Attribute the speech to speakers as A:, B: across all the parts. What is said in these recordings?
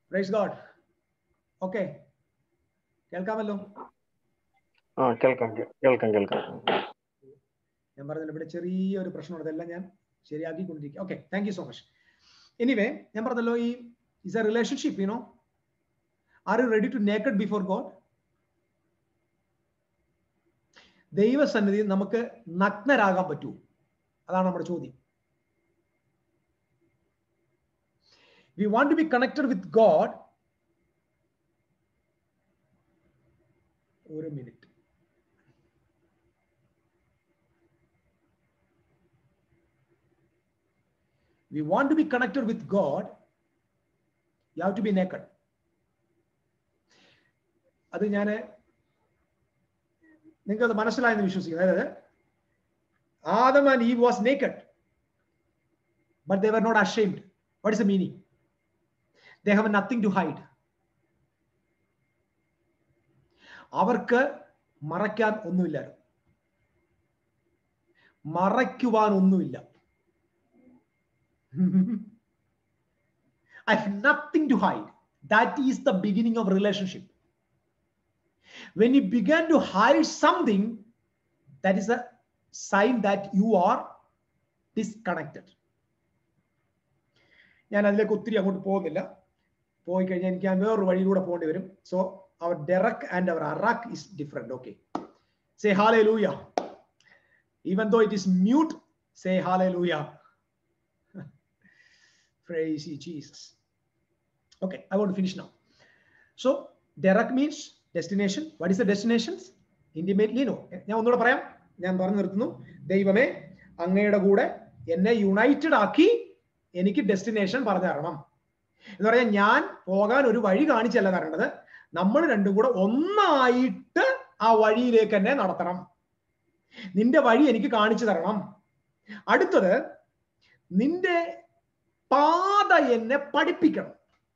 A: Praise God okay കേൾക്കാമല്ലോ
B: ആ കേൾക്കാം കേ- കേൾക്കാം കേൾക്കാം
A: ഞാൻ പറഞ്ഞില്ല ഇവിടെ ചെറിയൊരു പ്രശ്നമുണ്ട് അതെല്ലാം ഞാൻ ശരിയാക്കിക്കൊണ്ടിരിക്കുക okay thank you so much anyway ഞാൻ പറഞ്ഞല്ലോ ഈ is a relationship you know are you ready to naked before God ദൈവസന്നിധി നമുക്ക് നഗ്നരാകാൻ പറ്റൂ അതാണ് നമ്മുടെ ചോദ്യം we want to be connected with God ഒരു minute we want to be connected with God, you have to be naked. അത് ഞാൻ നിങ്ങൾക്ക് അത് മനസ്സിലായെന്ന് വിശ്വസിക്കുന്നു അതായത് Adam and Eve was naked but they were not ashamed what is the meaning they have nothing to hide അവർക്ക് മറയ്ക്കാൻ ഒന്നുമില്ലായിരുന്നു മറയ്ക്കുവാൻ ഒന്നുമില്ല I have nothing to hide. That is the beginning of relationship. When you begin to hide something, that is a sign that you are disconnected. ഞാൻ അതിലേക്ക് ഒത്തിരി അങ്ങോട്ട് പോകുന്നില്ല പോയി കഴിഞ്ഞാൽ എനിക്ക് ഞാൻ വേറൊരു വഴിയിലൂടെ പോകേണ്ടി വരും സോ അവർ ഡെറക് ആൻഡ് അവർ അറാക്ക് is different okay say hallelujah even though it is mute say hallelujah Praise ye Jesus. Okay, I want to finish now. So, Derek means destination. What is the destinations? Intimately no. ഞാൻ ഒന്നുകൂടെ പറയാം ഞാൻ പറഞ്ഞു നിർത്തുന്നു ദൈവമേ അങ്ങയുടെ കൂടെ എന്നെ യുണൈറ്റഡ് ആക്കി എനിക്ക് ഡെസ്റ്റിനേഷൻ പറഞ്ഞു തരണം എന്ന് പറയാൻ ഞാൻ പോകാൻ ഒരു വഴി കാണിച്ചല്ല തരേണ്ടത് നമ്മൾ രണ്ടും കൂടെ ഒന്നായിട്ട് ആ വഴിയിലേക്ക് എന്നെ നടത്തണം നിന്റെ വഴി എനിക്ക് കാണിച്ചു തരണം അടുത്തത് നിന്റെ പാത എന്നെ പഠിപ്പിക്കണം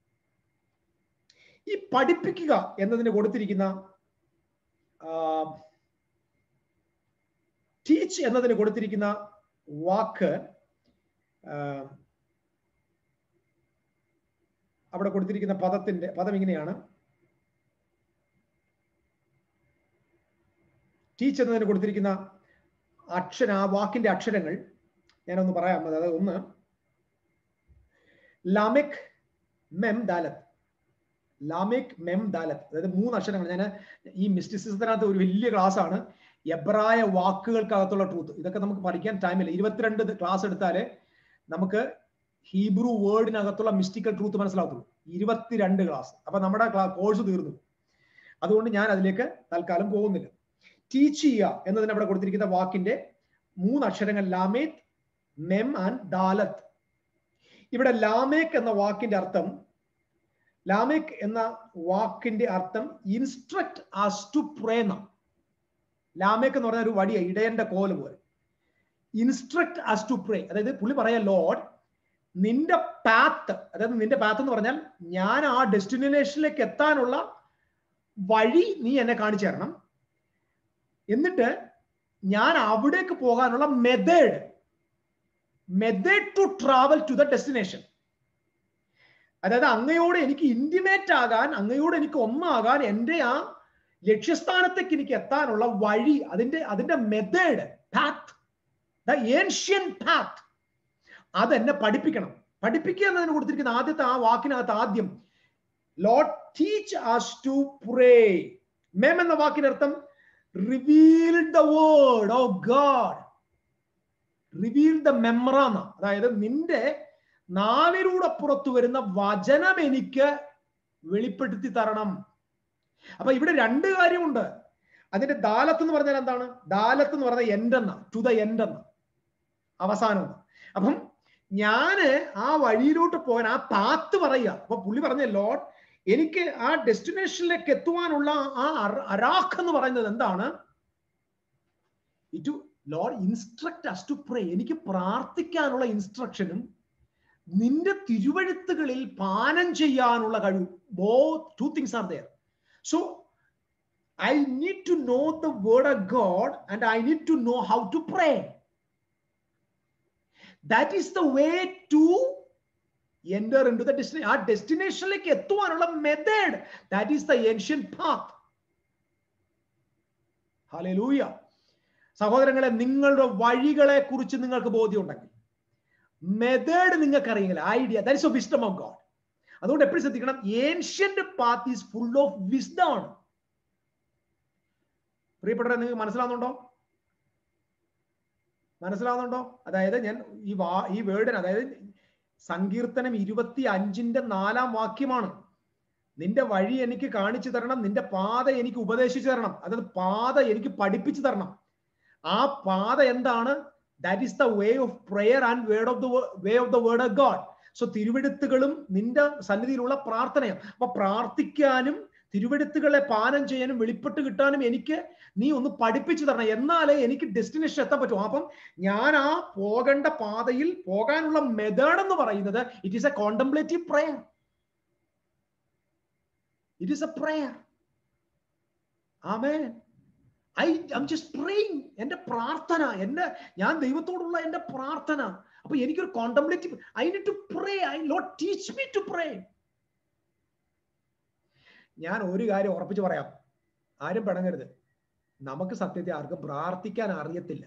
A: ഈ പഠിപ്പിക്കുക എന്നതിന് കൊടുത്തിരിക്കുന്ന ടീച്ച് എന്നതിന് കൊടുത്തിരിക്കുന്ന വാക്ക് അവിടെ കൊടുത്തിരിക്കുന്ന പദത്തിന്റെ പദം ഇങ്ങനെയാണ് ടീച്ച് എന്നതിന് കൊടുത്തിരിക്കുന്ന അക്ഷര ആ വാക്കിന്റെ അക്ഷരങ്ങൾ ഞാനൊന്ന് പറയാം അതായത് ഒന്ന് ലാമിക് മെം ദാലത്ത് ലാമിക് മെം ദാലത്ത് അതായത് മൂന്ന് അക്ഷരങ്ങൾ ഞാൻ ഈ മിസ്റ്റിസിസത്തിനകത്ത് ഒരു വലിയ ക്ലാസ് ആണ് എബ്രായ വാക്കുകൾക്കകത്തുള്ള ട്രൂത്ത് ഇതൊക്കെ നമുക്ക് പഠിക്കാൻ ടൈമില്ല ഇരുപത്തിരണ്ട് ക്ലാസ് എടുത്താല് നമുക്ക് ഹീബ്രു വേർഡിനകത്തുള്ള മിസ്റ്റിക്കൽ ട്രൂത്ത് മനസ്സിലാകത്തുള്ളൂ ഇരുപത്തിരണ്ട് ക്ലാസ് അപ്പൊ നമ്മുടെ കോഴ്സ് തീർന്നു അതുകൊണ്ട് ഞാൻ അതിലേക്ക് തൽക്കാലം പോകുന്നില്ല ടീച്ച് ചെയ്യുക എന്നതിന് അവിടെ കൊടുത്തിരിക്കുന്ന വാക്കിന്റെ മൂന്ന് അക്ഷരങ്ങൾ ലാമേത് മെം ആൻഡ് ദാലത്ത് ഇവിടെ ലാമേക്ക് എന്ന വാക്കിന്റെ അർത്ഥം ലാമേക്ക് എന്ന വാക്കിന്റെ അർത്ഥം ഇൻസ്ട്രക്ട് ആസ് ടു പ്രേന്ന ലാമേക്ക് എന്ന് പറഞ്ഞ ഒരു വടിയ ഇടയന്റെ കോല് പോലെ ഇൻസ്ട്രക്ട് ആസ് ടു പ്രേ അതായത് പുള്ളി പറയാ ലോഡ് നിന്റെ പാത്ത് അതായത് നിന്റെ പാത്ത് എന്ന് പറഞ്ഞാൽ ഞാൻ ആ ഡെസ്റ്റിനേഷനിലേക്ക് എത്താനുള്ള വഴി നീ എന്നെ കാണിച്ചു തരണം എന്നിട്ട് ഞാൻ അവിടേക്ക് പോകാനുള്ള method method to travel to the destination അതായത് അങ്ങയോട് എനിക്ക് ഇന്റിമേറ്റ് ആകാൻ അങ്ങയോട് എനിക്ക് ഒന്നാകാൻ എൻ്റെ ആ ലക്ഷ്യസ്ഥാനത്തേക്ക് എനിക്ക് എത്താനുള്ള വഴി അതിന്റെ അതിന്റെ method path the ancient path അതെന്നെ പഠിപ്പിക്കണം പഠിപ്പിക്കുക എന്നതിന് കൊടുത്തിരിക്കുന്ന ആദ്യത്തെ ആ വാക്കിനകത്ത് ആദ്യം Lord teach us to pray മെം എന്ന വാക്കിനർത്ഥം reveal the word O God reveal the മെമ്രാന്ന അതായത് നിന്റെ നാവിലൂടെ പുറത്തു വരുന്ന വചനം എനിക്ക് വെളിപ്പെടുത്തി തരണം അപ്പൊ ഇവിടെ രണ്ട് കാര്യമുണ്ട് അതിന്റെ ദാലത്ത് എന്ന് പറഞ്ഞാൽ എന്താണ് ദാലത്ത് എന്ന് പറഞ്ഞാൽ എൻഡെന്ന ടു ദ എൻഡെന്ന അവസാനം അപ്പം ഞാന് ആ വഴിയിലോട്ട് പോകാൻ ആ പാത്ത് പറയുക അപ്പൊ പുള്ളി പറഞ്ഞ ലോഡ് എനിക്ക് ആ ഡെസ്റ്റിനേഷനിലേക്ക് എത്തുവാനുള്ള ആ അരാഖ് എന്ന് പറയുന്നത് എന്താണ് it Lord instruct us to pray എനിക്ക് പ്രാർത്ഥിക്കാനുള്ള ഇൻസ്ട്രക്ഷനും നിന്റെ തിരുവഴുത്തുകളിൽ പാനം ചെയ്യാനുള്ള കഴിവ് both two things are there so I need to know the word of God and I need to know how to pray that is the way to enter into the destination ആ ഡെസ്റ്റിനേഷനിലേക്ക് എത്തുവാനുള്ള method that is the ancient path hallelujah സഹോദരങ്ങളെ നിങ്ങളുടെ വഴികളെ കുറിച്ച് നിങ്ങൾക്ക് ബോധ്യമുണ്ടെങ്കിൽ method നിങ്ങൾക്ക് അറിയില്ല idea that is a wisdom of God അതുകൊണ്ട് എപ്പോഴും ശ്രദ്ധിക്കണം ancient path is full of wisdom ആണ് പ്രിയപ്പെട്ടവരെ നിങ്ങൾക്ക് മനസ്സിലാവുന്നുണ്ടോ മനസ്സിലാവുന്നുണ്ടോ അതായത് ഞാൻ ഈ വാ ഈ വേർഡിന് അതായത് സങ്കീർത്തനം ഇരുപത്തി അഞ്ചിന്റെ നാലാം വാക്യമാണ് നിന്റെ വഴി എനിക്ക് കാണിച്ചു തരണം നിന്റെ പാത എനിക്ക് ഉപദേശിച്ചു തരണം അതായത് പാത എനിക്ക് പഠിപ്പിച്ചു തരണം ആ പാത എന്താണ് that is the way of prayer and word of the way of the word of God so തിരുവെടുത്തുകളും നിന്റെ സന്നിധിയിലുള്ള പ്രാർത്ഥനയാണ് അപ്പൊ പ്രാർത്ഥിക്കാനും തിരുവെടുത്തുകളെ പാനം ചെയ്യാനും വെളിപ്പെട്ട് കിട്ടാനും എനിക്ക് നീ ഒന്ന് പഠിപ്പിച്ചു തരണം എന്നാലേ എനിക്ക് ഡെസ്റ്റിനേഷൻ എത്താൻ പറ്റും അപ്പം ഞാൻ ആ പോകേണ്ട പാതയിൽ പോകാനുള്ള മെത്തേഡ് എന്ന് പറയുന്നത് it is a contemplative prayer it is a prayer amen I I'm just praying എന്റെ പ്രാർത്ഥന എന്റെ ഞാൻ ദൈവത്തോടുള്ള എന്റെ പ്രാർത്ഥന അപ്പൊ എനിക്കൊരു contemplative I need to pray I Lord teach me to pray ഞാൻ ഒരു കാര്യം ഉറപ്പിച്ച് പറയാം ആരും പിണങ്ങരുത് നമുക്ക് സത്യത്തെ ആർക്കും പ്രാർത്ഥിക്കാൻ അറിയത്തില്ല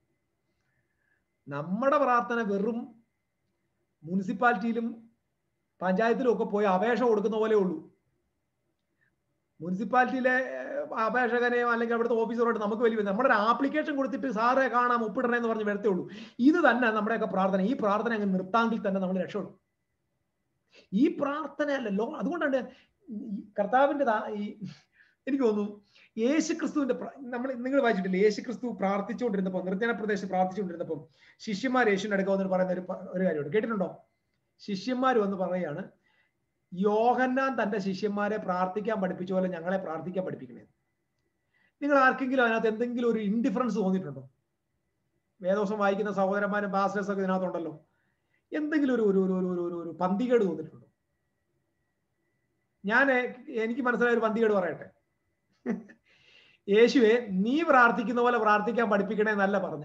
A: നമ്മുടെ പ്രാർത്ഥന വെറും മുനിസിപ്പാലിറ്റിയിലും പഞ്ചായത്തിലും ഒക്കെ പോയി അപേക്ഷ കൊടുക്കുന്ന പോലെ ഉള്ളൂ മുനിസിപ്പാലിറ്റിയിലെ അപേക്ഷകനെയോ അല്ലെങ്കിൽ അവിടുത്തെ ഓഫീസറോട്ട് നമുക്ക് വലിയ നമ്മുടെ ഒരു ആപ്ലിക്കേഷൻ കൊടുത്തിട്ട് സാറെ കാണാം ഒപ്പിടണേ എന്ന് പറഞ്ഞ് വരത്തേ ഉള്ളൂ ഇത് തന്നെ നമ്മുടെയൊക്കെ പ്രാർത്ഥന ഈ പ്രാർത്ഥന അങ്ങ് നിർത്താമെങ്കിൽ തന്നെ നമ്മൾ രക്ഷപ്പെടും ഈ പ്രാർത്ഥനയല്ല ലോ അതുകൊണ്ടാണ് കർത്താവിന്റെ ഈ എനിക്ക് തോന്നുന്നു യേശു ക്രിസ്തുവിന്റെ നമ്മൾ നിങ്ങൾ വായിച്ചിട്ടില്ല യേശു ക്രിസ്തു പ്രാർത്ഥിച്ചുകൊണ്ടിരുന്നപ്പോൾ നിർജ്ജന പ്രദേശത്ത് പ്രാർത്ഥിച്ചുകൊണ്ടിരുന്നപ്പോൾ ശിഷ്യന്മാർ യേശുവിന്റെ അടുക്ക വന്നിട്ട് പറയുന്ന ഒരു ഒരു കാര്യമുണ്ട് കേട്ടിട്ടുണ്ടോ ശിഷ്യന്മാർ വന്ന് പറയാണ് യോഹന്നാൻ തന്റെ ശിഷ്യന്മാരെ പ്രാർത്ഥിക്കാൻ പഠിപ്പിച്ച പോലെ ഞങ്ങളെ പ്രാർത്ഥിക്കാൻ പഠിപ്പിക്കണേ നിങ്ങൾ ആർക്കെങ്കിലും അതിനകത്ത് എന്തെങ്കിലും ഒരു ഇൻഡിഫറൻസ് തോന്നിയിട്ടുണ്ടോ വേദോസം വായിക്കുന്ന സഹോദരന്മാരും ബാസ്റ്റേഴ്സ് ഒക്കെ ഇതിനകത്തുണ്ടല്ലോ എന്തെങ്കിലും ഒരു ഒരു ഒരു ഒരു ഒരു ഒരു പന്തികേട് തോന്നിയിട്ടുണ്ടോ ഞാൻ എനിക്ക് മനസ്സിലായ ഒരു പന്തികേട് പറയട്ടെ യേശുവെ നീ പ്രാർത്ഥിക്കുന്ന പോലെ പ്രാർത്ഥിക്കാൻ പഠിപ്പിക്കണേ എന്നല്ല പറഞ്ഞു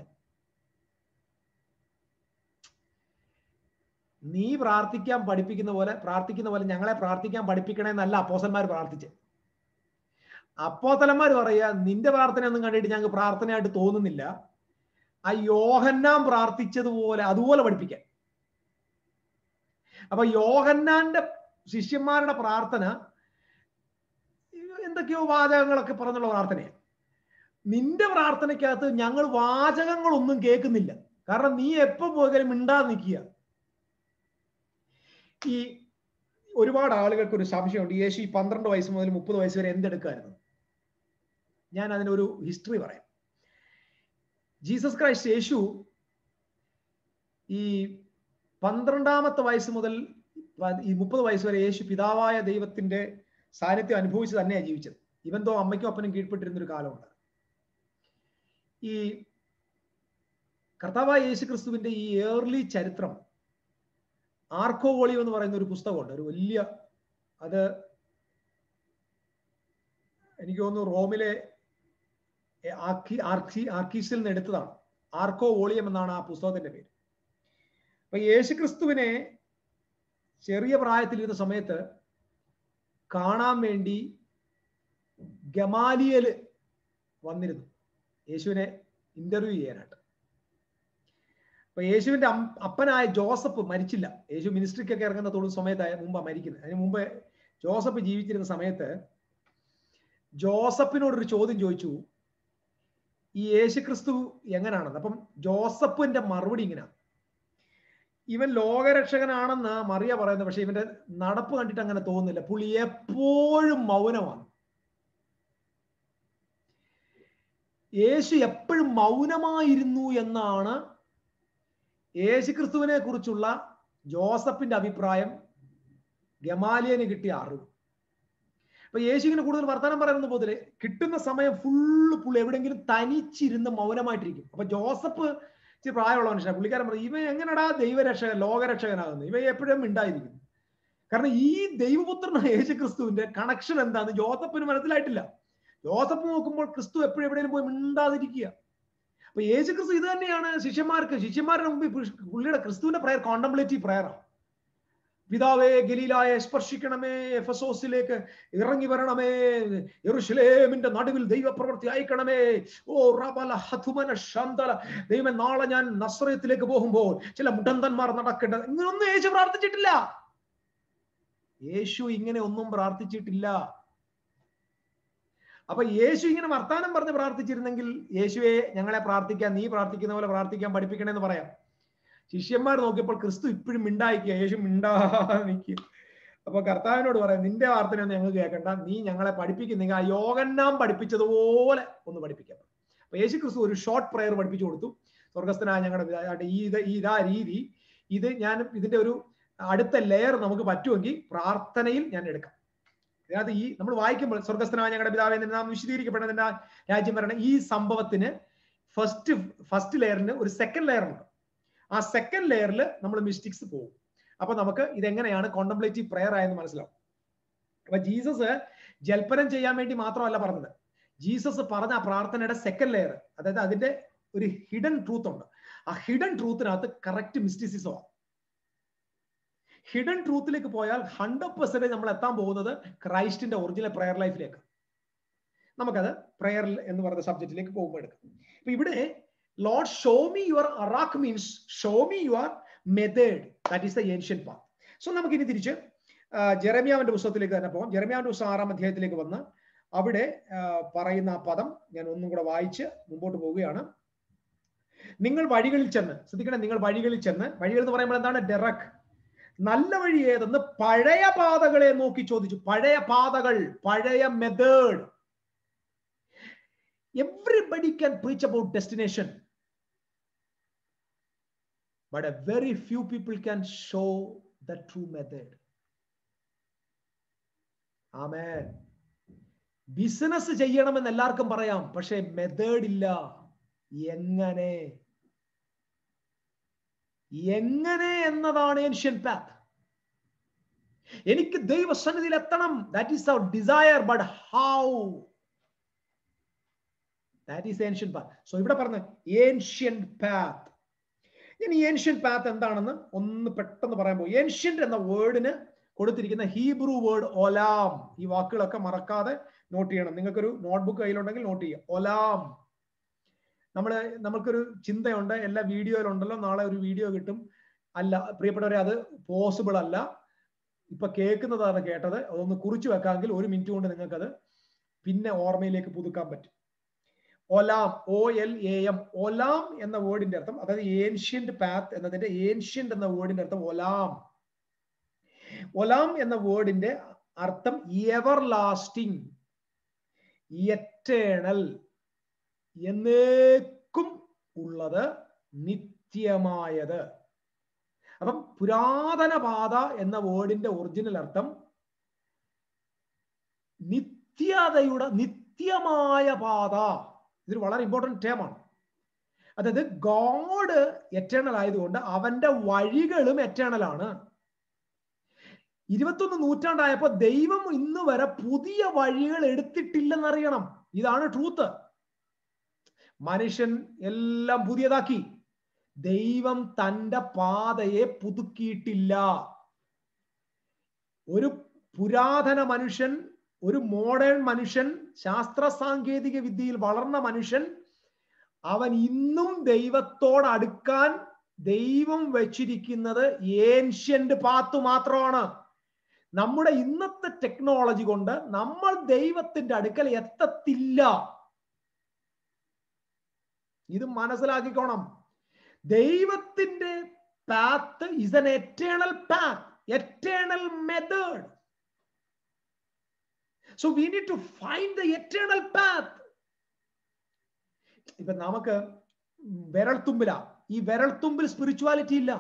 A: നീ പ്രാർത്ഥിക്കാൻ പഠിപ്പിക്കുന്ന പോലെ പ്രാർത്ഥിക്കുന്ന പോലെ ഞങ്ങളെ പ്രാർത്ഥിക്കാൻ പഠിപ്പിക്കണേ എന്നല്ല അപ്പോസന്മാർ പ്രാർത്ഥിച്ച് അപ്പോത്തലന്മാർ പറയുക നിന്റെ പ്രാർത്ഥനയൊന്നും കണ്ടിട്ട് ഞങ്ങൾക്ക് പ്രാർത്ഥനയായിട്ട് തോന്നുന്നില്ല ആ യോഹന്നാൻ പ്രാർത്ഥിച്ചതുപോലെ അതുപോലെ പഠിപ്പിക്കാൻ അപ്പൊ യോഹന്നാന്റെ ശിഷ്യന്മാരുടെ പ്രാർത്ഥന എന്തൊക്കെയോ വാചകങ്ങളൊക്കെ പറഞ്ഞുള്ള പ്രാർത്ഥനയാണ് നിന്റെ പ്രാർത്ഥനയ്ക്കകത്ത് ഞങ്ങൾ വാചകങ്ങളൊന്നും കേൾക്കുന്നില്ല കാരണം നീ എപ്പോ പോയാലും മിണ്ടാതെ നിൽക്കുക ഈ ഒരുപാട് ആളുകൾക്ക് ഒരു സംശയമുണ്ട് യേശു ഈ പന്ത്രണ്ട് വയസ്സ് മുതൽ മുപ്പത് വയസ്സ് വരെ എന്തെടുക്കായിരുന്നു ഞാൻ അതിനൊരു ഹിസ്റ്ററി പറയാം ജീസസ് ക്രൈസ്റ്റ് യേശു ഈ പന്ത്രണ്ടാമത്തെ വയസ്സ് മുതൽ ഈ മുപ്പത് വയസ്സ് വരെ യേശു പിതാവായ ദൈവത്തിന്റെ സാന്നിധ്യം അനുഭവിച്ച് തന്നെയാണ് ജീവിച്ചത് ഇവന്തോ അമ്മയ്ക്കും അപ്പനും കീഴ്പ്പെട്ടിരുന്ന ഒരു കാലമുണ്ട് ഈ കർത്താവായ യേശു ക്രിസ്തുവിന്റെ ഈ ഏർലി ചരിത്രം ആർക്കോ വോളിയോ എന്ന് പറയുന്ന ഒരു പുസ്തകമുണ്ട് ഒരു വലിയ അത് എനിക്ക് തോന്നുന്നു റോമിലെ ആർക്കി ആർക്കി ആർക്കീസിൽ നിന്ന് എടുത്തതാണ് ആർക്കോ വോളിയം എന്നാണ് ആ പുസ്തകത്തിന്റെ പേര് അപ്പൊ യേശുക്രിസ്തുവിനെ ചെറിയ പ്രായത്തിലിരുന്ന സമയത്ത് കാണാൻ വേണ്ടി ഗമാലിയല് വന്നിരുന്നു യേശുവിനെ ഇന്റർവ്യൂ ചെയ്യാനായിട്ട് അപ്പൊ യേശുവിന്റെ അപ്പനായ ജോസഫ് മരിച്ചില്ല യേശു മിനിസ്ട്രിക്കൊക്കെ ഇറങ്ങുന്ന തൊഴിൽ സമയത്തായ മുമ്പാ മരിക്കുന്നത് അതിന് മുമ്പ് ജോസഫ് ജീവിച്ചിരുന്ന സമയത്ത് ജോസഫിനോടൊരു ചോദ്യം ചോദിച്ചു ഈ യേശു ക്രിസ്തു എങ്ങനെയാണെന്ന് അപ്പം ജോസഫിന്റെ മറുപടി ഇങ്ങനെയാണ് ഇവൻ ലോകരക്ഷകനാണെന്ന് മറിയ പറയുന്നത് പക്ഷെ ഇവന്റെ നടപ്പ് കണ്ടിട്ട് അങ്ങനെ തോന്നുന്നില്ല പുള്ളി എപ്പോഴും മൗനമാണ് യേശു എപ്പോഴും മൗനമായിരുന്നു എന്നാണ് യേശു ക്രിസ്തുവിനെ കുറിച്ചുള്ള ജോസഫിന്റെ അഭിപ്രായം ഗമാലിയന് കിട്ടിയ അറിവ് അപ്പൊ യേശുവിന് കൂടുതൽ വർത്തമാനം പറയുന്ന പോലെ കിട്ടുന്ന സമയം ഫുള്ള് പുള്ളി എവിടെയെങ്കിലും തനിച്ചിരുന്ന് മൗനമായിട്ടിരിക്കും അപ്പൊ ജോസഫ് ഇച്ചിരി പ്രായമുള്ള മനുഷ്യനാണ് പുള്ളിക്കാരൻ പറയും ഇവ എങ്ങനെടാ ദൈവരക്ഷകൻ ലോകരക്ഷകനാകുന്നത് ഇവ എപ്പോഴും ഉണ്ടായിരിക്കുന്നു കാരണം ഈ ദൈവപുത്രനായ യേശു ക്രിസ്തുവിന്റെ കണക്ഷൻ എന്താന്ന് ജോസഫിന് മനസ്സിലായിട്ടില്ല ജോസഫ് നോക്കുമ്പോൾ ക്രിസ്തു എപ്പോഴും എവിടെയും പോയി മിണ്ടാതിരിക്കുക അപ്പൊ യേശു ക്രിസ്തു ഇത് തന്നെയാണ് ശിഷ്യന്മാർക്ക് ശിഷ്യന്മാരുടെ മുമ്പിൽ പുള്ളിയുടെ ക്രിസ്തുവിന്റെ പ്രയർ കോണ്ടംപ്ലേറ്റീവ് പ്രയറാണ് പിതാവേ ഗലീലായെ സ്പർശിക്കണമേ എഫസോസിലേക്ക് ഇറങ്ങി വരണമേ യെറുഷലേമിന്റെ നടുവിൽ ദൈവപ്രവൃത്തി അയക്കണമേ ഓ റബല ഹതുമന ശാന്തല ദൈവം നാളെ ഞാൻ നസ്രയത്തിലേക്ക് പോകുമ്പോൾ ചില മുടന്തന്മാർ നടക്കേണ്ടത് ഇങ്ങനൊന്നും യേശു പ്രാർത്ഥിച്ചിട്ടില്ല യേശു ഇങ്ങനെ ഒന്നും പ്രാർത്ഥിച്ചിട്ടില്ല അപ്പൊ യേശു ഇങ്ങനെ വർത്താനം പറഞ്ഞ് പ്രാർത്ഥിച്ചിരുന്നെങ്കിൽ യേശുവെ ഞങ്ങളെ പ്രാർത്ഥിക്കാൻ നീ പ്രാർത്ഥിക്കുന്ന പോലെ പ്രാർത്ഥിക്കാൻ പഠിപ്പിക്കണമെന്ന് പറയാം ശിഷ്യന്മാർ നോക്കിയപ്പോൾ ക്രിസ്തു ഇപ്പോഴും മിണ്ടായിക്കുക യേശു മിണ്ടാ നിൽക്കുക അപ്പൊ കർത്താവിനോട് പറയാം നിന്റെ പ്രാർത്ഥനയൊന്നും ഞങ്ങൾ കേൾക്കണ്ട നീ ഞങ്ങളെ പഠിപ്പിക്കുന്നെങ്കിൽ ആ യോഗന്നാം പഠിപ്പിച്ചതുപോലെ ഒന്ന് പഠിപ്പിക്കാം അപ്പൊ യേശു ക്രിസ്തു ഒരു ഷോർട്ട് പ്രയർ പഠിപ്പിച്ചു കൊടുത്തു സ്വർഗസ്ഥനായ ഞങ്ങളുടെ പിതാവായിട്ട് ഈ ഇത് ഈ ഇതാ രീതി ഇത് ഞാൻ ഇതിന്റെ ഒരു അടുത്ത ലെയർ നമുക്ക് പറ്റുമെങ്കിൽ പ്രാർത്ഥനയിൽ ഞാൻ എടുക്കാം അതിനകത്ത് ഈ നമ്മൾ വായിക്കുമ്പോൾ സ്വർഗസ്ഥനായ ഞങ്ങളുടെ പിതാവെ നാം വിശദീകരിക്കപ്പെടുന്നതിന്റെ രാജ്യം വരണം ഈ സംഭവത്തിന് ഫസ്റ്റ് ഫസ്റ്റ് ലെയറിന് ഒരു സെക്കൻഡ് ലെയർ ഉണ്ട് ആ സെക്കൻഡ് ലെയറിൽ നമ്മൾ മിസ്റ്റേക്സ് പോകും അപ്പൊ നമുക്ക് ഇതെങ്ങനെയാണ് കോണ്ടംപ്ലേറ്റീവ് പ്രെയർ ആയെന്ന് മനസ്സിലാവും അപ്പൊ ജീസസ് ജൽപ്പനം ചെയ്യാൻ വേണ്ടി മാത്രമല്ല പറഞ്ഞത് ജീസസ് പറഞ്ഞ ആ പ്രാർത്ഥനയുടെ സെക്കൻഡ് ലെയർ അതായത് അതിന്റെ ഒരു ഹിഡൻ ട്രൂത്ത് ഉണ്ട് ആ ഹിഡൻ ട്രൂത്തിനകത്ത് കറക്റ്റ് മിസ്റ്റിസിസമാണ് ഹിഡൻ ട്രൂത്തിലേക്ക് പോയാൽ ഹൺഡ്രഡ് പെർസെന്റേജ് നമ്മൾ എത്താൻ പോകുന്നത് ക്രൈസ്റ്റിന്റെ ഒറിജിനൽ പ്രെയർ ലൈഫിലേക്ക് നമുക്കത് പ്രെയർ എന്ന് പറയുന്ന സബ്ജക്റ്റിലേക്ക് പോകുമ്പോൾ എടുക്കാം അപ്പൊ ഇവിടെ ലോഡ് ഷോ മീ യുവർ അറാക്ക് means show me your method that is the ancient path so നമുക്ക് ഇനി തിരിച്ച് ജെറമിയാവിന്റെ പുസ്തകത്തിലേക്ക് തന്നെ പോകാം ജെറമിയാവിന്റെ പുസ്തകം ആറാം അധ്യായത്തിലേക്ക് വന്ന് അവിടെ പറയുന്ന ആ പദം ഞാൻ ഒന്നും കൂടെ വായിച്ച് മുമ്പോട്ട് പോവുകയാണ് നിങ്ങൾ വഴികളിൽ ചെന്ന് ശ്രദ്ധിക്കണം നിങ്ങൾ വഴികളിൽ ചെന്ന് വഴികൾ എന്ന് പറയുമ്പോൾ എന്താണ് ഡെറക് നല്ല വഴി ഏതെന്ന് പഴയ പാതകളെ നോക്കി ചോദിച്ചു പഴയ പാതകൾ പഴയ method everybody can preach about destination but a very few people can show the true method amen business ചെയ്യണമെന്ന് എല്ലാവർക്കും പറയാം പക്ഷെ മെത്തേഡ് ഇല്ല എങ്ങനെ എങ്ങനെ എന്നതാണ് ഏൻഷ്യൻ പാത്ത് എനിക്ക് ദൈവസന്നിധിയിൽ എത്തണം that is our desire but how that is ancient path so ഇവിടെ പറഞ്ഞ ഏൻഷ്യൻ പാത്ത് ഞാൻ ഈ ഏൻഷ്യൻ പാത്ത് എന്താണെന്ന് ഒന്ന് പെട്ടെന്ന് പറയാൻ പോകും ഏൻഷ്യന്റ് എന്ന വേർഡിന് കൊടുത്തിരിക്കുന്ന ഹീബ്രു വേർഡ് ഒലാം ഈ വാക്കുകളൊക്കെ മറക്കാതെ നോട്ട് ചെയ്യണം നിങ്ങൾക്കൊരു നോട്ട്ബുക്ക് കയ്യിലുണ്ടെങ്കിൽ നോട്ട് ചെയ്യുക ഒലാം നമ്മൾ നമുക്കൊരു ചിന്തയുണ്ട് എല്ലാ വീഡിയോയിലുണ്ടല്ലോ നാളെ ഒരു വീഡിയോ കിട്ടും അല്ല പ്രിയപ്പെട്ടവരെ അത് പോസിബിൾ അല്ല ഇപ്പൊ കേൾക്കുന്നതാണ് കേട്ടത് അതൊന്ന് കുറിച്ചു വെക്കാമെങ്കിൽ ഒരു മിനിറ്റ് കൊണ്ട് നിങ്ങൾക്കത് പിന്നെ ഓർമ്മയിലേക്ക് പുതുക്കാൻ പറ്റും ഒലാം ഒ എൽ എ എം ഒലാം എന്ന വേർഡിന്റെ അർത്ഥം അതായത് ഏൻഷ്യന്റ് പാത്ത് എന്നതിന്റെ ഏൻഷ്യന്റ് എന്ന വേർഡിന്റെ അർത്ഥം ഒലാം ഒലാം എന്ന വേർഡിന്റെ അർത്ഥം എവർ ലാസ്റ്റിംഗ് എറ്റേണൽ എന്നേക്കും ഉള്ളത് നിത്യമായത് അപ്പം പുരാതന പാത എന്ന വേർഡിന്റെ ഒറിജിനൽ അർത്ഥം നിത്യതയുടെ നിത്യമായ പാത ഇതൊരു വളരെ ഇമ്പോർട്ടൻറ്റ് ടേമാണ് അതായത് ഗോഡ് എറ്റേണൽ ആയതുകൊണ്ട് അവന്റെ വഴികളും എറ്റേണൽ ആണ് ഇരുപത്തൊന്ന് നൂറ്റാണ്ടായപ്പോ ദൈവം ഇന്ന് വരെ പുതിയ വഴികൾ എടുത്തിട്ടില്ലെന്നറിയണം ഇതാണ് ട്രൂത്ത് മനുഷ്യൻ എല്ലാം പുതിയതാക്കി ദൈവം തന്റെ പാതയെ പുതുക്കിയിട്ടില്ല ഒരു പുരാതന മനുഷ്യൻ ഒരു മോഡേൺ മനുഷ്യൻ ശാസ്ത്ര സാങ്കേതിക വിദ്യയിൽ വളർന്ന മനുഷ്യൻ അവൻ ഇന്നും ദൈവത്തോട് അടുക്കാൻ ദൈവം വെച്ചിരിക്കുന്നത് ഏൻഷ്യന്റ് പാത്ത് മാത്രമാണ് നമ്മുടെ ഇന്നത്തെ ടെക്നോളജി കൊണ്ട് നമ്മൾ ദൈവത്തിന്റെ അടുക്കൽ എത്തത്തില്ല ഇത് മനസ്സിലാക്കിക്കോണം ദൈവത്തിന്റെ path is an eternal path eternal method so we need to find the eternal path ഇപ്പൊ നമുക്ക് വിരൽത്തുമ്പില ഈ വിരൽത്തുമ്പിൽ സ്പിരിച്വാലിറ്റി ഇല്ല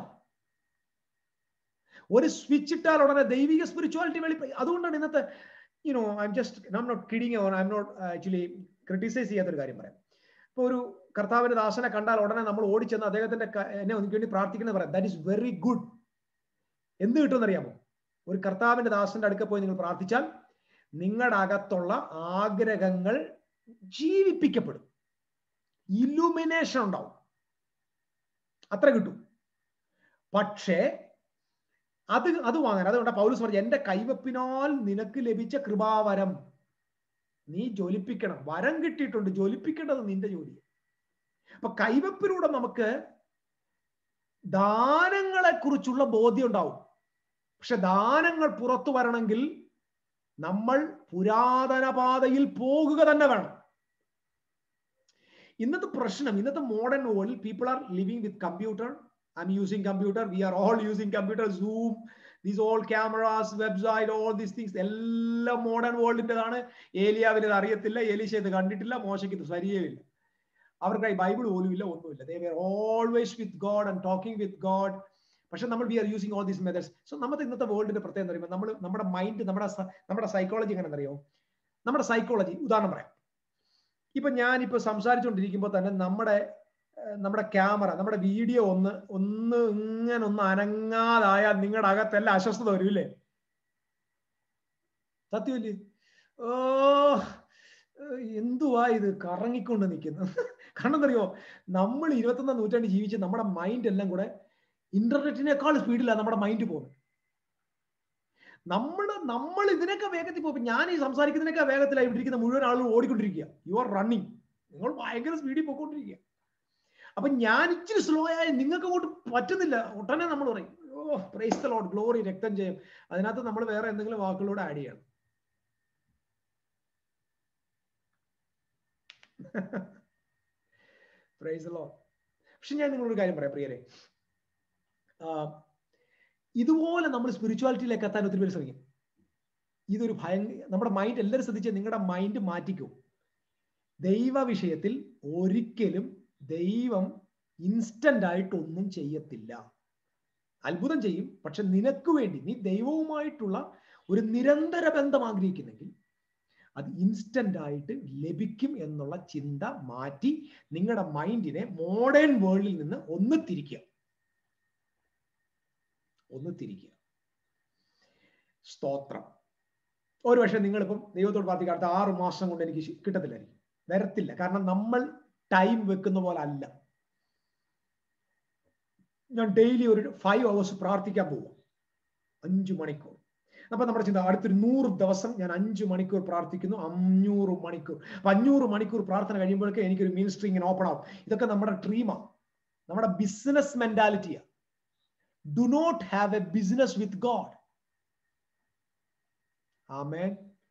A: ഒരു സ്വിച്ച് ഇട്ടാൽ ഉടനെ ദൈവിക സ്പിരിച്വാലിറ്റി വെളി അതുകൊണ്ടാണ് ഇന്നത്തെ you know I'm just I'm not kidding I'm not actually criticize ചെയ്യാത്തൊരു കാര്യം പറയാം ഇപ്പൊ ഒരു കർത്താവിന്റെ ദാസനെ കണ്ടാൽ ഉടനെ നമ്മൾ ഓടിച്ചെന്ന് അദ്ദേഹത്തിന്റെ എന്നെ എനിക്ക് വേണ്ടി പ്രാർത്ഥിക്കുന്നത് പറയാം ദാറ്റ് ഈസ് വെരി ഗുഡ് എന്ത് കിട്ടുമെന്ന് അറിയാമോ ഒരു കർത്താവിന്റെ ദാസന്റെ അടുക്ക പോയി നിങ്ങൾ പ്രാർത്ഥിച്ചാൽ നിങ്ങളുടെ അകത്തുള്ള ആഗ്രഹങ്ങൾ ജീവിപ്പിക്കപ്പെടും ഇലുമിനേഷൻ ഉണ്ടാവും അത്ര കിട്ടും പക്ഷേ അത് അത് വാങ്ങാൻ അതുകൊണ്ട് പൗലൂസ് പറഞ്ഞു എന്റെ കൈവപ്പിനാൽ നിനക്ക് ലഭിച്ച കൃപാവരം നീ ജ്വലിപ്പിക്കണം വരം കിട്ടിയിട്ടുണ്ട് ജ്വലിപ്പിക്കേണ്ടത് നിന്റെ ജോലി അപ്പൊ കൈവപ്പിലൂടെ നമുക്ക് ദാനങ്ങളെ കുറിച്ചുള്ള ബോധ്യം ഉണ്ടാവും പക്ഷെ ദാനങ്ങൾ പുറത്തു വരണമെങ്കിൽ നമ്മൾ പുരാതന പാതയിൽ പോകുക തന്നെ വേണം ഇന്നത്തെ പ്രശ്നം ഇന്നത്തെ modern world people are living with computer I'm using computer we are all using computer Zoom these all cameras website all these things എല്ലാം മോഡേൺ വേൾഡിൻ്റെതാണ് ഏലിയാവിന് ഇത് അറിയത്തില്ല ഏലീശ ഇത് കണ്ടിട്ടില്ല മോശയ്ക്ക് ഇത് ശരിയുമില്ല അവർക്ക് ഈ ബൈബിൾ പോലും ഇല്ല ഒന്നുമില്ല they were always with God and talking with God പക്ഷെ നമ്മൾ we are using all these methods so നമ്മുടെ ഇന്നത്തെ വേൾഡിന്റെ പ്രത്യേകത എന്ന് പറയുമ്പോൾ നമ്മൾ നമ്മുടെ മൈൻഡ് നമ്മുടെ നമ്മുടെ സൈക്കോളജി എങ്ങനെ അറിയോ നമ്മുടെ സൈക്കോളജി ഉദാഹരണം പറയാം ഇപ്പൊ ഞാനിപ്പോ സംസാരിച്ചുകൊണ്ടിരിക്കുമ്പോൾ തന്നെ നമ്മുടെ നമ്മുടെ ക്യാമറ നമ്മുടെ വീഡിയോ ഒന്ന് ഒന്ന് ഇങ്ങനെ ഒന്ന് അനങ്ങാതായാൽ നിങ്ങളുടെ അകത്തെല്ലാം അസ്വസ്ഥത വരും ഇല്ലേ സത്യമല്ലേ ഓ എന്തുവാ ഇത് കറങ്ങിക്കൊണ്ട് നിൽക്കുന്നു കാരണം എന്തറിയോ നമ്മൾ ഇരുപത്തൊന്നാം നൂറ്റാണ്ട് ജീവിച്ച് നമ്മുടെ മൈൻഡ് എല്ലാം കൂടെ ഇന്റർനെറ്റിനേക്കാൾ സ്പീഡിലാണ് നമ്മുടെ മൈൻഡ് പോകുന്നത് നമ്മൾ നമ്മൾ ഇതിനൊക്കെ വേഗത്തിൽ പോകും ഞാൻ ഈ സംസാരിക്കുന്നതിനൊക്കെ വേഗത്തിലായി ഇരിക്കുന്ന മുഴുവൻ ആളുകൾ ഓടിക്കൊണ്ടിരിക്കുക യു ആർ റണ്ണിങ് നിങ്ങൾ ഭയങ്കര സ്പീഡിൽ പോയിക്കൊണ്ടിരിക്കുക അപ്പൊ ഞാൻ ഇച്ചിരി സ്ലോ ആയ നിങ്ങൾക്ക് അങ്ങോട്ട് പറ്റുന്നില്ല ഉടനെ നമ്മൾ പറയും O praise the Lord glory രക്തം ചെയ്യും അതിനകത്ത് നമ്മൾ വേറെ എന്തെങ്കിലും വാക്കുകളോട് ആഡ് ചെയ്യണം പ്രൈസ് ലോ പക്ഷെ ഞാൻ നിങ്ങളൊരു കാര്യം പറയാം പ്രിയരെ ഇതുപോലെ നമ്മൾ സ്പിരിച്വാലിറ്റിയിലേക്ക് എത്താൻ ഒത്തിരി പേര് ശ്രമിക്കും ഇതൊരു ഭയങ്കര നമ്മുടെ മൈൻഡ് എല്ലാവരും ശ്രദ്ധിച്ച് നിങ്ങളുടെ മൈൻഡ് മാറ്റിക്കും ദൈവ വിഷയത്തിൽ ഒരിക്കലും ദൈവം ഇൻസ്റ്റന്റ് ആയിട്ട് ഒന്നും ചെയ്യത്തില്ല അത്ഭുതം ചെയ്യും പക്ഷെ നിനക്ക് വേണ്ടി നീ ദൈവവുമായിട്ടുള്ള ഒരു നിരന്തര ബന്ധം ആഗ്രഹിക്കുന്നെങ്കിൽ അത് ഇൻസ്റ്റന്റ് ആയിട്ട് ലഭിക്കും എന്നുള്ള ചിന്ത മാറ്റി നിങ്ങളുടെ മൈൻഡിനെ മോഡേൺ വേൾഡിൽ നിന്ന് ഒന്ന് തിരിക്കുക ഒന്ന് തിരിക്കുക സ്തോത്രം ഒരു പക്ഷേ നിങ്ങളിപ്പം ദൈവത്തോട് പ്രാർത്ഥിക്കുക അടുത്ത ആറ് മാസം കൊണ്ട് എനിക്ക് കിട്ടത്തില്ലായിരിക്കും വരത്തില്ല കാരണം നമ്മൾ ടൈം വെക്കുന്ന പോലെ അല്ല ഞാൻ ഡെയിലി ഒരു ഫൈവ് അവേഴ്സ് പ്രാർത്ഥിക്കാൻ പോവും അഞ്ചു മണിക്കൂർ അപ്പൊ നമ്മുടെ ചിന്ത അടുത്തൊരു നൂറ് ദിവസം ഞാൻ അഞ്ചു മണിക്കൂർ പ്രാർത്ഥിക്കുന്നു അഞ്ഞൂറ് മണിക്കൂർ അപ്പൊ അഞ്ഞൂറ് മണിക്കൂർ പ്രാർത്ഥന കഴിയുമ്പോഴേക്കും എനിക്കൊരു മിനിസ്ട്രി ഇങ്ങനെ ഓപ്പൺ ആവും ഇതൊക്കെ നമ്മുടെ ഡ്രീമാ നമ്മുടെ ബിസിനസ് മെന്റാലിറ്റിയാ do not have a business with God amen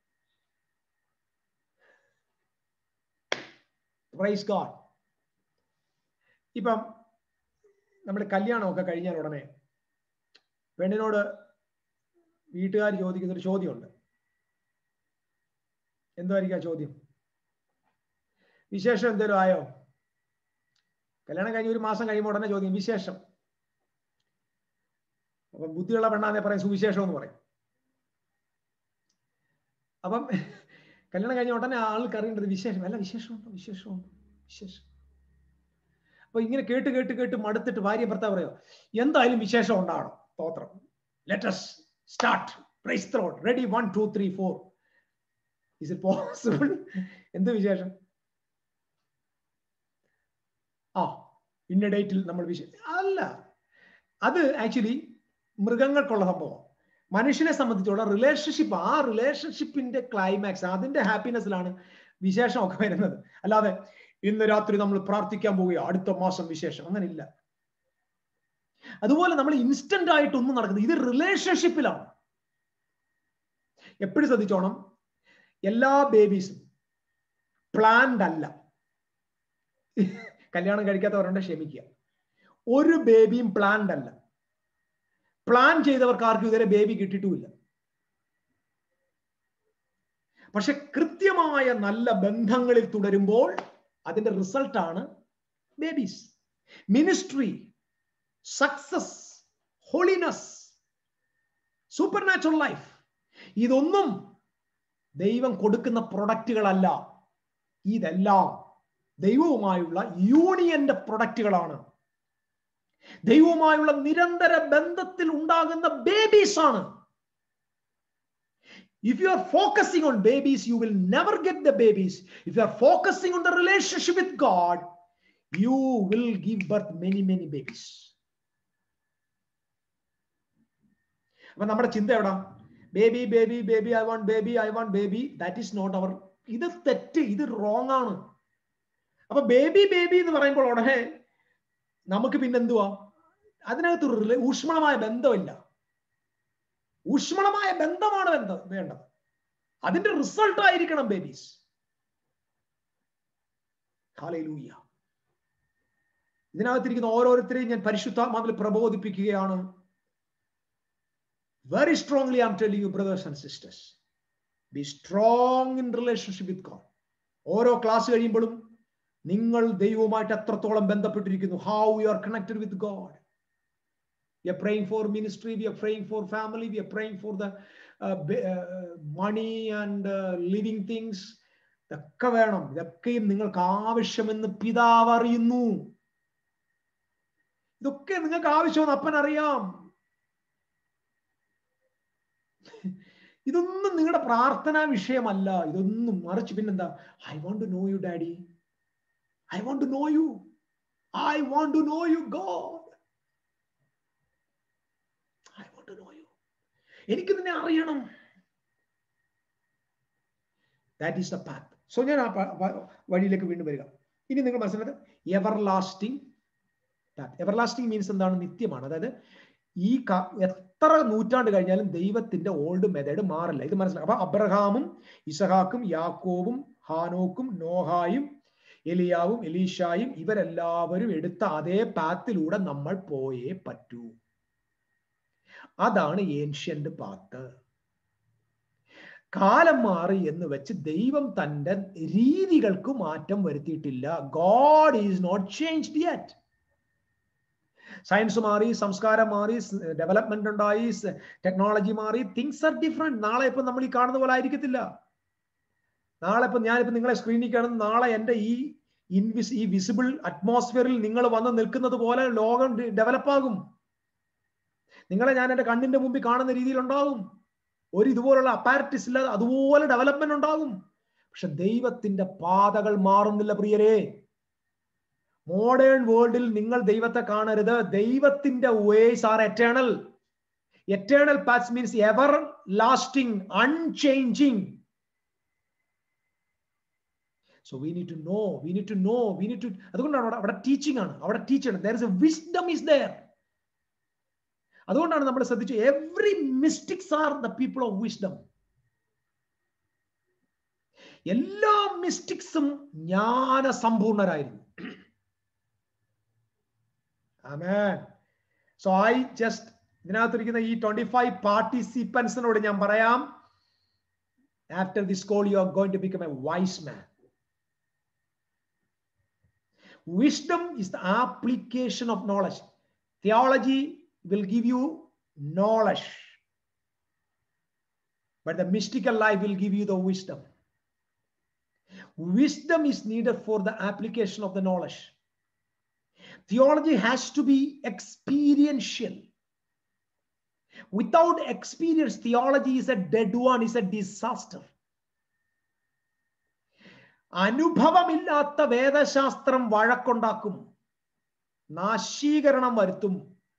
A: praise God ഇപ്പം നമ്മുടെ കല്യാണമൊക്കെ കഴിഞ്ഞാൽ ഉടനെ പെണ്ണിനോട് വീട്ടുകാർ ചോദിക്കുന്ന ഒരു ചോദ്യമുണ്ട് എന്തായിരിക്കും ആ ചോദ്യം വിശേഷം എന്തേലും ആയോ കല്യാണം കഴിഞ്ഞ് ഒരു മാസം കഴിയുമ്പോൾ ഉടനെ ചോദ്യം വിശേഷം അപ്പം ബുദ്ധിയുള്ള പെണ്ണാന്നെ പറയും സുവിശേഷം എന്ന് പറയും അപ്പം കല്യാണം കഴിഞ്ഞ ഉടനെ ആൾക്ക് അറിയേണ്ടത് വിശേഷം അല്ല വിശേഷമുണ്ടോ വിശേഷമുണ്ടോ വിശേഷം അപ്പൊ ഇങ്ങനെ കേട്ട് കേട്ട് കേട്ട് മടുത്തിട്ട് ഭാര്യ ഭർത്താവ് പറയോ എന്തായാലും വിശേഷം ഉണ്ടാവണം സ്തോത്രം let's start praise throat ready one two three four is it possible എന്ത് വിശേഷം ആ ഇന്ന ഡേറ്റിൽ നമ്മൾ വിശേഷം അല്ല അത് ആക്ച്വലി മൃഗങ്ങൾക്കുള്ള സംഭവം മനുഷ്യനെ സംബന്ധിച്ചുള്ള റിലേഷൻഷിപ്പ് ആ റിലേഷൻഷിപ്പിന്റെ ക്ലൈമാക്സ് അതിന്റെ ഹാപ്പിനെസ്സിലാണ് വിശേഷമൊക്കെ വരുന്നത് അല്ലാതെ ഇന്ന് രാത്രി നമ്മൾ പ്രാർത്ഥിക്കാൻ പോവുക അടുത്ത മാസം വിശേഷം അങ്ങനെയില്ല അതുപോലെ നമ്മൾ ഇൻസ്റ്റന്റ് ആയിട്ട് ഒന്നും നടക്കുന്നത് ഇത് റിലേഷൻഷിപ്പിലാണ് എപ്പോഴും ശ്രദ്ധിച്ചോണം എല്ലാ ബേബീസും പ്ലാൻഡ് അല്ല കല്യാണം കഴിക്കാത്തവരുണ്ട് ക്ഷമിക്കുക ഒരു ബേബിയും പ്ലാൻഡ് അല്ല പ്ലാൻ ചെയ്തവർക്ക് ആർക്കും ഇതുവരെ ബേബി കിട്ടിയിട്ടുമില്ല പക്ഷെ കൃത്യമായ നല്ല ബന്ധങ്ങളിൽ തുടരുമ്പോൾ അതിന്റെ റിസൾട്ടാണ് babies ministry success holiness supernatural life ഇതൊന്നും ദൈവം കൊടുക്കുന്ന പ്രൊഡക്റ്റുകളല്ല ഇതെല്ലാം ദൈവവുമായുള്ള യൂണിയന്റെ പ്രൊഡക്റ്റുകളാണ് ദൈവവുമായുള്ള നിരന്തര ബന്ധത്തിൽ ഉണ്ടാകുന്ന ബേബീസ് ആണ് If you are focusing on babies, you will never get the babies. If you are focusing on the relationship with God, you will give birth many, many babies. അപ്പൊ നമ്മുടെ ചിന്ത എവിടാ baby baby baby I want baby I want baby that is not our ഇത് തെറ്റ് ഇത് wrong ആണ് അപ്പൊ baby baby എന്ന് പറയുമ്പോൾ ഉടനെ നമുക്ക് പിന്നെ എന്തുവാ അതിനകത്ത് ഒരു റിലേ- ഊഷ്മളമായ ബന്ധമില്ല ഊഷ്മളമായ ബന്ധമാണ് ബന്ധം വേണ്ടത് അതിന്റെ റിസൾട്ട് ആയിരിക്കണം ബേബീസ് ഹാലൂയ്യ ഇതിനകത്തിരിക്കുന്ന ഓരോരുത്തരെയും ഞാൻ പരിശുദ്ധാത്മാവിൽ പ്രബോധിപ്പിക്കുകയാണ് very strongly am telling you brothers and sisters be strong in relationship with God ഓരോ ക്ലാസ് കഴിയുമ്പോഴും നിങ്ങൾ ദൈവവുമായിട്ട് എത്രത്തോളം ബന്ധപ്പെട്ടിരിക്കുന്നു how you are connected with God we are praying for ministry we are praying for family we are praying for the money and living things ഇതൊക്കെ വേണം ഇതൊക്കെയും നിങ്ങൾക്ക് ആവശ്യമെന്ന് പിതാവ് അറിയുന്നു ഇതൊക്കെ നിങ്ങൾക്ക് ആവശ്യമെന്ന് അപ്പൻ അറിയാം ഇതൊന്നും നിങ്ങളുടെ പ്രാർത്ഥനാ വിഷയമല്ല ഇതൊന്നും മറിച്ച് പിന്നെന്താ I want to know you daddy I want to know you I want to know you God I want to know you എനിക്ക് നിന്നെ അറിയണം that is the path so ഞാൻ ആ പ- പ- വഴിയിലേക്ക് വീണ്ടും വരിക ഇനി നിങ്ങൾ മനസ്സിലായത് everlasting path everlasting means എന്താണ് നിത്യമാണ് അതായത് ഈ ക- എത്ര നൂറ്റാണ്ട് കഴിഞ്ഞാലും ദൈവത്തിന്റെ ഓൾഡ് മെത്തേഡ് മാറില്ല ഇത് മനസ്സിലാക്കാം അപ്പൊ അബ്രഹാമും ഇസഹാക്കും യാക്കോബും ഹാനോക്കും നോഹായും എലിയാവും എലീഷായും ഇവരെല്ലാവരും എടുത്ത അതേ പാത്തിലൂടെ നമ്മൾ പോയേ പറ്റൂ അതാണ് ഏൻഷ്യന്റ് പാത്ത് കാലം മാറി എന്ന് വെച്ച് ദൈവം തന്റെ രീതികൾക്ക് മാറ്റം വരുത്തിയിട്ടില്ല God is not changed yet science മാറി സംസ്കാരം മാറി ഡെവലപ്മെന്റ് ഉണ്ടായി ടെക്നോളജി മാറി തിങ്സ് ആർ ഡിഫറെന്റ് നാളെ ഇപ്പൊ നമ്മൾ ഈ കാണുന്ന പോലെ ആയിരിക്കത്തില്ല നാളെ ഇപ്പൊ ഞാനിപ്പോ നിങ്ങളെ സ്ക്രീനിൽ കാണുന്ന നാളെ എന്റെ ഈ ഇൻവിസ് ഈ വിസിബിൾ അറ്റ്മോസ്ഫിയറിൽ നിങ്ങൾ വന്ന് നിൽക്കുന്നത് പോലെ ലോകം ഡെവലപ്പ് ആകും നിങ്ങളെ ഞാൻ എന്റെ കണ്ണിന്റെ മുമ്പിൽ കാണുന്ന രീതിയിൽ ഉണ്ടാകും ഒരു ഇതുപോലുള്ള അപ്പാരറ്റിസ് ഇല്ലാതെ അതുപോലെ ഡെവലപ്മെന്റ് ഉണ്ടാകും പക്ഷെ ദൈവത്തിന്റെ പാതകൾ മാറുന്നില്ല പ്രിയരെ മോഡേൺ വേൾഡിൽ നിങ്ങൾ ദൈവത്തെ കാണരുത് ദൈവത്തിന്റെ ways are eternal eternal paths means everlasting unchanging so we need to know we need to know we need to അതുകൊണ്ടാണ് അവിടെ അവിടെ ടീച്ചിങ് ആണ് അവിടെ ടീച്ചാണ് there is a wisdom is there അതുകൊണ്ടാണ് നമ്മൾ ശ്രദ്ധിച്ചു every mystics are the people of wisdom എല്ലാ മിസ്റ്റിക്സും ജ്ഞാന സമ്പൂർണരായിരുന്നു ആമേൻ സോ ഐ ജസ്റ്റ് ഇതിനകത്തിരിക്കുന്ന ഈ ട്വന്റി ഫൈവ് പാർട്ടിസിപ്പൻസിനോട് ഞാൻ പറയാം after this call you are going to become a wise man wisdom is the application of knowledge theology will give you knowledge but the mystical life will give you the wisdom wisdom is needed for the application of the knowledge theology has to be experiential without experience theology is a dead one is a disaster അനുഭവമില്ലാത്ത വേദശാസ്ത്രം വഴക്കുണ്ടാക്കും നാശീകരണം വരുത്തും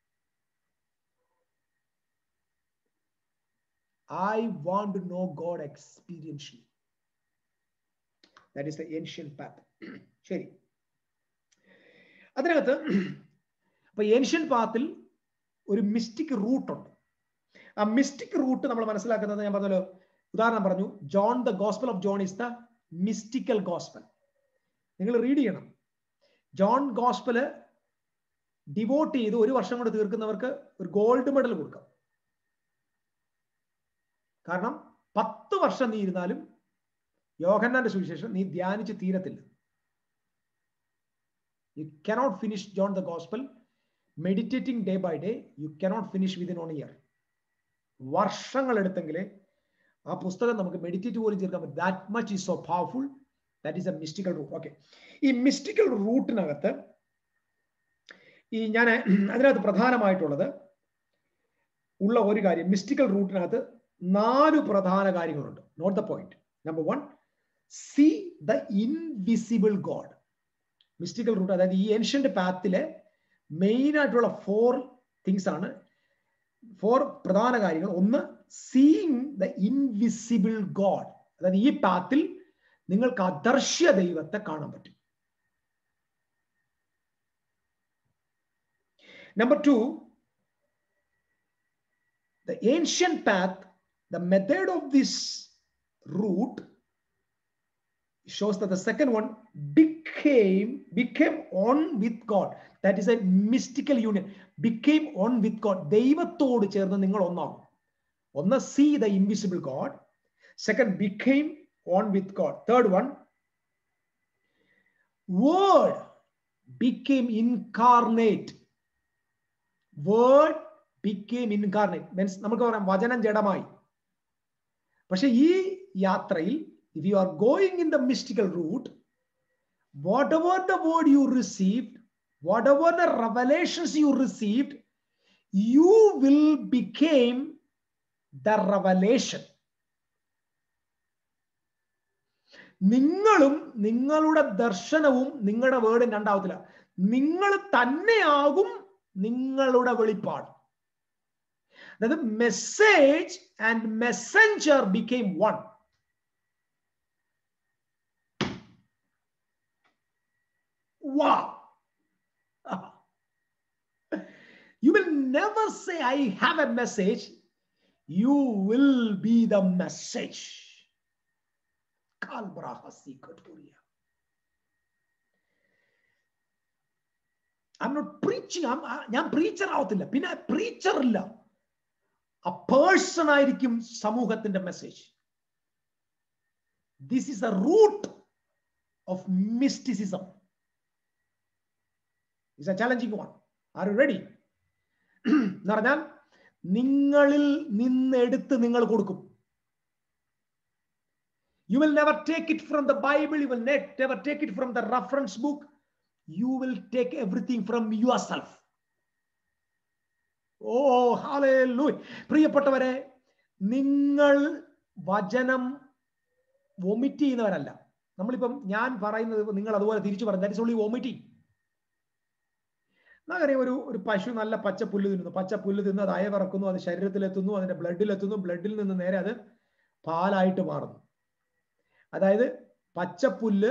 A: I want to know God experientially that is the ancient path ശരി അതിനകത്ത് അപ്പൊ ancient പാത്തിൽ ഒരു mystic root ഉണ്ട് ആ മിസ്റ്റിക് റൂട്ട് നമ്മൾ മനസ്സിലാക്കുന്നത് ഞാൻ പറഞ്ഞല്ലോ ഉദാഹരണം പറഞ്ഞു John the gospel of John is the mystical gospel നിങ്ങൾ റീഡ് ചെയ്യണം ജോൺ ഗോസ്പല് ഡിവോട്ട് ചെയ്ത് ഒരു വർഷം കൊണ്ട് തീർക്കുന്നവർക്ക് ഒരു ഗോൾഡ് മെഡൽ കൊടുക്കാം കാരണം പത്ത് വർഷം നീ ഇരുന്നാലും യോഹന്നാന്റെ സുവിശേഷം നീ ധ്യാനിച്ച് തീരത്തില്ല you cannot finish John the gospel meditating day by day you cannot finish within one year വർഷങ്ങൾ എടുത്തെങ്കിലേ ആ പുസ്തകം നമുക്ക് മെഡിറ്റേറ്റ് പോലും ചേർക്കാൻ പറ്റും that much is so powerful that is a mystical route okay ഈ മിസ്റ്റിക്കൽ റൂട്ടിനകത്ത് ഈ ഞാൻ അതിനകത്ത് പ്രധാനമായിട്ടുള്ളത് ഉള്ള ഒരു കാര്യം മിസ്റ്റിക്കൽ റൂട്ടിനകത്ത് നാല് പ്രധാന കാര്യങ്ങളുണ്ട് note the point number one see the invisible God mystical route അതായത് ഈ ഏൻഷ്യന്റ് പാത്തിലെ മെയിൻ ആയിട്ടുള്ള ഫോർ തിങ്സ് ആണ് ഫോർ പ്രധാന കാര്യങ്ങൾ ഒന്ന് സീയിങ് ദ ഇൻവിസിബിൾ ഗോഡ് അതായത് ഈ പാത്തിൽ നിങ്ങൾക്ക് അദർശ്യ ദൈവത്തെ കാണാൻ പറ്റും number two the ancient path the method of this route shows that the second one became became on with God. That is a mystical union. Became on with God. ദൈവത്തോട് ചേർന്ന് നിങ്ങൾ ഒന്നാകും ഒന്ന് see the invisible God second became one with God third one word became incarnate word became incarnate means നമുക്ക് പറയാം വചനം ജഡമായി പക്ഷെ ഈ യാത്രയിൽ if you are going in the mystical route, whatever the word you received, whatever the revelations you received, you will become the revelation. നിങ്ങളും നിങ്ങളുടെ ദർശനവും നിങ്ങളുടെ വേർഡും രണ്ടാവത്തില്ല നിങ്ങൾ തന്നെയാകും നിങ്ങളുടെ വെളിപ്പാട് അതായത് message and messenger became one Wow. You will never say, I have a message. You will be the message. I'm not preaching. ഞാൻ പ്രീച്ചർ ആവത്തില്ല പിന്നെ പ്രീച്ചർ ഇല്ല a person ആയിരിക്കും സമൂഹത്തിന്റെ message this is a route of mysticism is a challenging one are you ready എന്ന് പറഞ്ഞാൽ നിങ്ങളിൽ നിന്ന് എടുത്ത് നിങ്ങൾ കൊടുക്കും you will never take it from the Bible you will never take it from the reference book you will take everything from yourself O hallelujah പ്രിയപ്പെട്ടവരെ നിങ്ങൾ വചനം വൊമിറ്റ് ചെയ്യുന്നവരല്ല നമ്മളിപ്പം ഞാൻ പറയുന്നത് നിങ്ങൾ അതുപോലെ തിരിച്ചു പറഞ്ഞു ദാറ്റ് ഇസ് ഓൺലി വോമിറ്റിംഗ് നമുക്കറിയാം ഒരു ഒരു പശു നല്ല പച്ച പുല്ല് തിന്നുന്നു പച്ച പുല്ല് തിന്ന് അത് അയവിറക്കുന്നു അത് ശരീരത്തിലെത്തുന്നു അതിന്റെ ബ്ലഡിലെത്തുന്നു ബ്ലഡിൽ നിന്ന് നേരെ അത് പാലായിട്ട് മാറുന്നു അതായത് പച്ചപ്പുല്ല്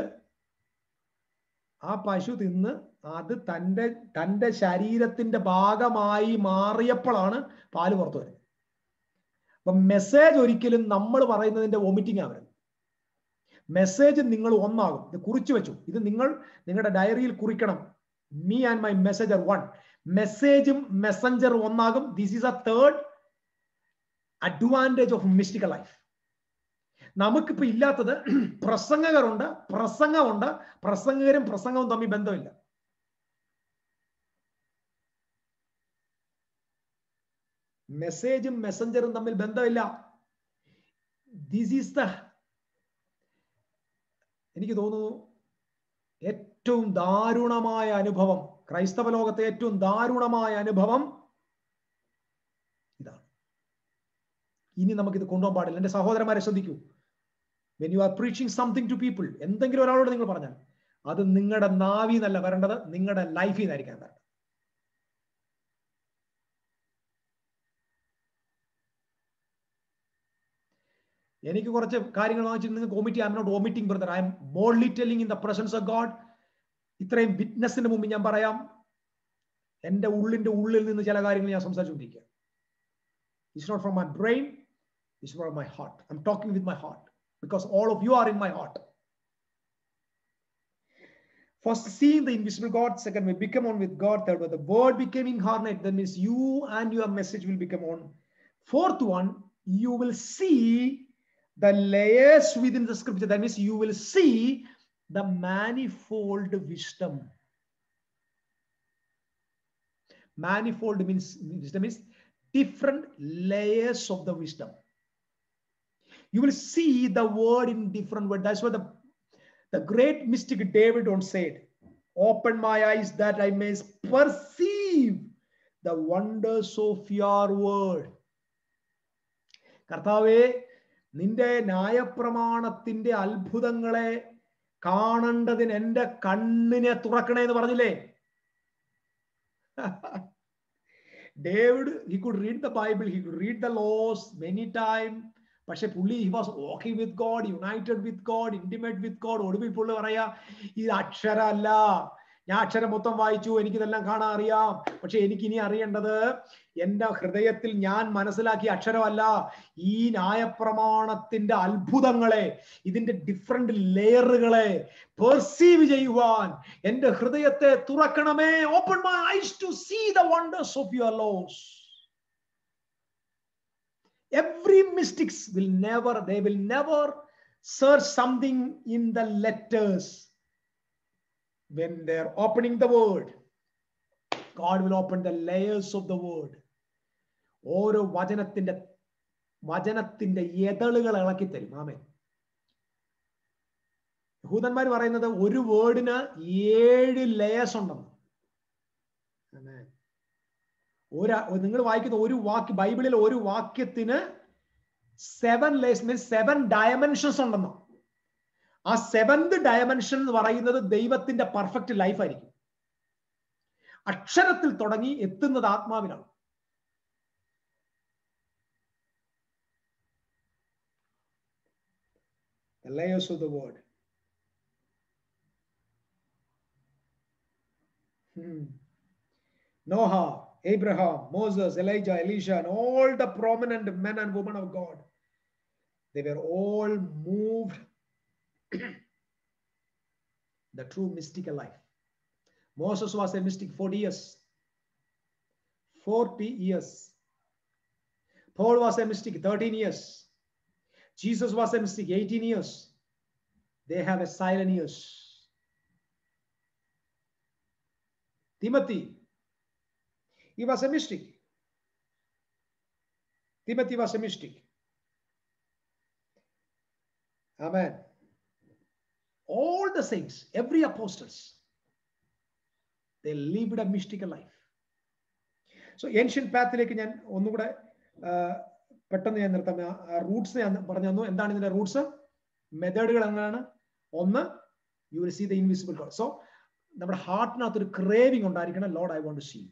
A: ആ പശു തിന്ന് അത് തൻ്റെ തൻ്റെ ശരീരത്തിന്റെ ഭാഗമായി മാറിയപ്പോഴാണ് പാല് പുറത്തു വരുന്നത് അപ്പൊ മെസ്സേജ് ഒരിക്കലും നമ്മൾ പറയുന്നതിന്റെ വോമിറ്റിംഗ് ആവരുത് മെസ്സേജ് നിങ്ങൾ ഒന്നാകും ഇത് കുറിച്ചു വെച്ചു ഇത് നിങ്ങൾ നിങ്ങളുടെ ഡയറിയിൽ കുറിക്കണം me and my messenger one മെസ്സേജും മെസ്സഞ്ചർ ഒന്നാകും this is a third advantage of mystical life നമുക്കിപ്പോ ഇല്ലാത്തത് പ്രസംഗകരുണ്ട് പ്രസംഗമുണ്ട് പ്രസംഗകരും പ്രസംഗവും തമ്മിൽ ബന്ധമില്ല മെസ്സേജും മെസ്സഞ്ചറും തമ്മിൽ ബന്ധമില്ല ദിസ് ഈസ് ദ എനിക്ക് തോന്നുന്നു ഏറ്റവും ദാരുണമായ അനുഭവം ക്രൈസ്തവ ലോകത്തെ ഏറ്റവും ദാരുണമായ അനുഭവം ഇതാണ് ഇനി നമുക്കിത് കൊണ്ടുപോകാൻ പാടില്ല എന്റെ സഹോദരന്മാരെ ശ്രദ്ധിക്കൂ when you are preaching something to people എന്തെങ്കിലും ഒരാളോട് നിങ്ങൾ പറഞ്ഞാൽ അത് നിങ്ങളുടെ നാവി എന്നല്ല വരേണ്ടത് നിങ്ങളുടെ ലൈഫിൽ നിന്നായിരിക്കാൻ വരേണ്ടത് എനിക്ക് കുറച്ച് കാര്യങ്ങൾ വാങ്ങിച്ചിട്ട് നിങ്ങൾക്ക് vomit I'm not vomiting brother I'm boldly telling in the presence of God ഇത്രയും വിറ്റ്നസിന് മുമ്പ് ഞാൻ പറയാം എൻ്റെ ഉള്ളിന്റെ ഉള്ളിൽ നിന്ന് ചില കാര്യങ്ങൾ ഞാൻ സംസാരിച്ചുകൊണ്ടിരിക്കുക it's not from my brain it's from my heart I'm talking with my heart because all of you are in my heart First, seeing the invisible God. Second, we become one with God. Third, the word became incarnate. That means you and your message will become one. Fourth one, you will see the layers within the scripture. That means you will see the manifold wisdom. Manifold means wisdom means different layers of the wisdom. You will see the word in different words. That's what the, the great mystic David once said. Open my eyes that I may perceive the wonders of your word. കർത്താവേ നിന്റെ ന്യായപ്രമാണത്തിന്റെ അത്ഭുതങ്ങളെ കാണേണ്ടതിന് എന്റെ കണ്ണിനെ തുറക്കണേ എന്ന് പറഞ്ഞില്ലേ David he could read the Bible he could read the laws many time പക്ഷെ പുള്ളി he was walking with God united with God intimate with God ഒടുവിൽ പുള്ളി പറയാ ഇത് അക്ഷരമല്ല ഞാൻ അക്ഷരം മൊത്തം വായിച്ചു എനിക്കിതെല്ലാം കാണാൻ അറിയാം പക്ഷെ എനിക്ക് ഇനി അറിയേണ്ടത് എന്റെ ഹൃദയത്തിൽ ഞാൻ മനസ്സിലാക്കിയ അക്ഷരമല്ല ഈ ന്യായപ്രമാണത്തിന്റെ അത്ഭുതങ്ങളെ ഇതിന്റെ ഡിഫറെന്റ് ലെയറുകളെ പെർസീവ് ചെയ്യുവാൻ എന്റെ ഹൃദയത്തെ തുറക്കണമേ open my eyes to see the wonders of your laws every mystics will never they will never search something in the letters when they're opening the word god will open the layers of the word ഓരോ വചനത്തിന്റെ വചനത്തിന്റെ എതളുകൾ ഇളക്കി തരും ആമേ യഹൂദന്മാർ പറയുന്നത് ഒരു വേർഡിന് ഏഴ് ലേയേഴ്സ് ഉണ്ടെന്ന് ആമേൻ ഒരു നിങ്ങൾ വായിക്കുന്ന ഒരു വാക്യ ബൈബിളിൽ ഒരു വാക്യത്തിന് seven layers means seven dimensions ഉണ്ടെന്നോ ആ സെവന്ത് ഡയമെൻഷൻ എന്ന് പറയുന്നത് ദൈവത്തിന്റെ പെർഫെക്റ്റ് ലൈഫ് ആയിരിക്കും അക്ഷരത്തിൽ തുടങ്ങി എത്തുന്നത് ആത്മാവിനാണ് The layers of the word. Hmm. Noah, Abraham, Moses, Elijah, Elisha, and all the prominent men and women of God, they were all moved the true mystical life. Moses was a mystic 40 years. 40 years. Paul was a mystic 13 years. Jesus was a mystic 18 years. They have a silent years. Timothy, he was a mystic. Timothy was a mystic. Amen. All the saints, every apostles, they lived a mystical life. So ancient പാത്തിലേക്ക് ഞാൻ ഒന്നുകൂടെ പെട്ടെന്ന് ഞാൻ നിർത്താം Roots ഞാൻ പറഞ്ഞു തന്നു എന്താണ് ഇതിന്റെ റൂട്ട്സ് മെത്തേഡുകൾ എന്താണ് ഒന്ന് you will see the invisible God so നമ്മുടെ ഹാർട്ടിനകത്ത് ഒരു ക്രേവിംഗ് ഉണ്ടായിരിക്കണം Lord I want to see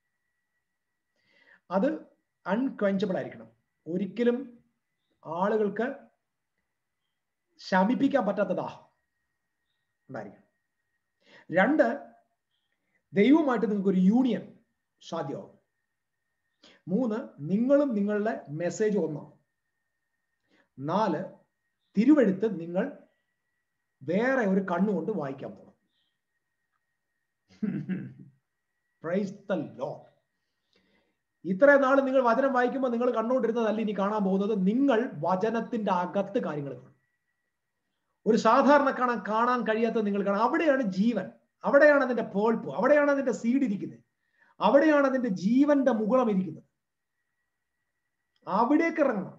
A: അത് അൺക്വഞ്ചബിൾ ആയിരിക്കണം ഒരിക്കലും ആളുകൾക്ക് ശമിപ്പിക്കാൻ പറ്റാത്ത ദാഹം ഉണ്ടായിരിക്കണം രണ്ട് ദൈവമായിട്ട് നിങ്ങൾക്ക് ഒരു യൂണിയൻ സാധ്യമാവും മൂന്ന് നിങ്ങളും നിങ്ങളുടെ മെസ്സേജ് ഒന്നാണ് നാല് തിരുവഴുത്ത് നിങ്ങൾ വേറെ ഒരു കണ്ണുകൊണ്ട് വായിക്കാൻ പോകണം പ്രൈസ് ദ ലോഡ് ഇത്ര നാൾ നിങ്ങൾ വചനം വായിക്കുമ്പോൾ നിങ്ങൾ കണ്ടുകൊണ്ടിരുന്നതല്ല ഇനി കാണാൻ പോകുന്നത് നിങ്ങൾ വചനത്തിന്റെ അകത്ത് കാര്യങ്ങൾ കാണും ഒരു സാധാരണ കാണാൻ കാണാൻ കഴിയാത്തത് നിങ്ങൾ കാണാം അവിടെയാണ് ജീവൻ അവിടെയാണ് അതിന്റെ പോൾപ്പ് അവിടെയാണ് അതിന്റെ സീഡ് ഇരിക്കുന്നത് അവിടെയാണ് അതിന്റെ ജീവന്റെ മുകുളം ഇരിക്കുന്നത് അവിടേക്ക് ഇറങ്ങണം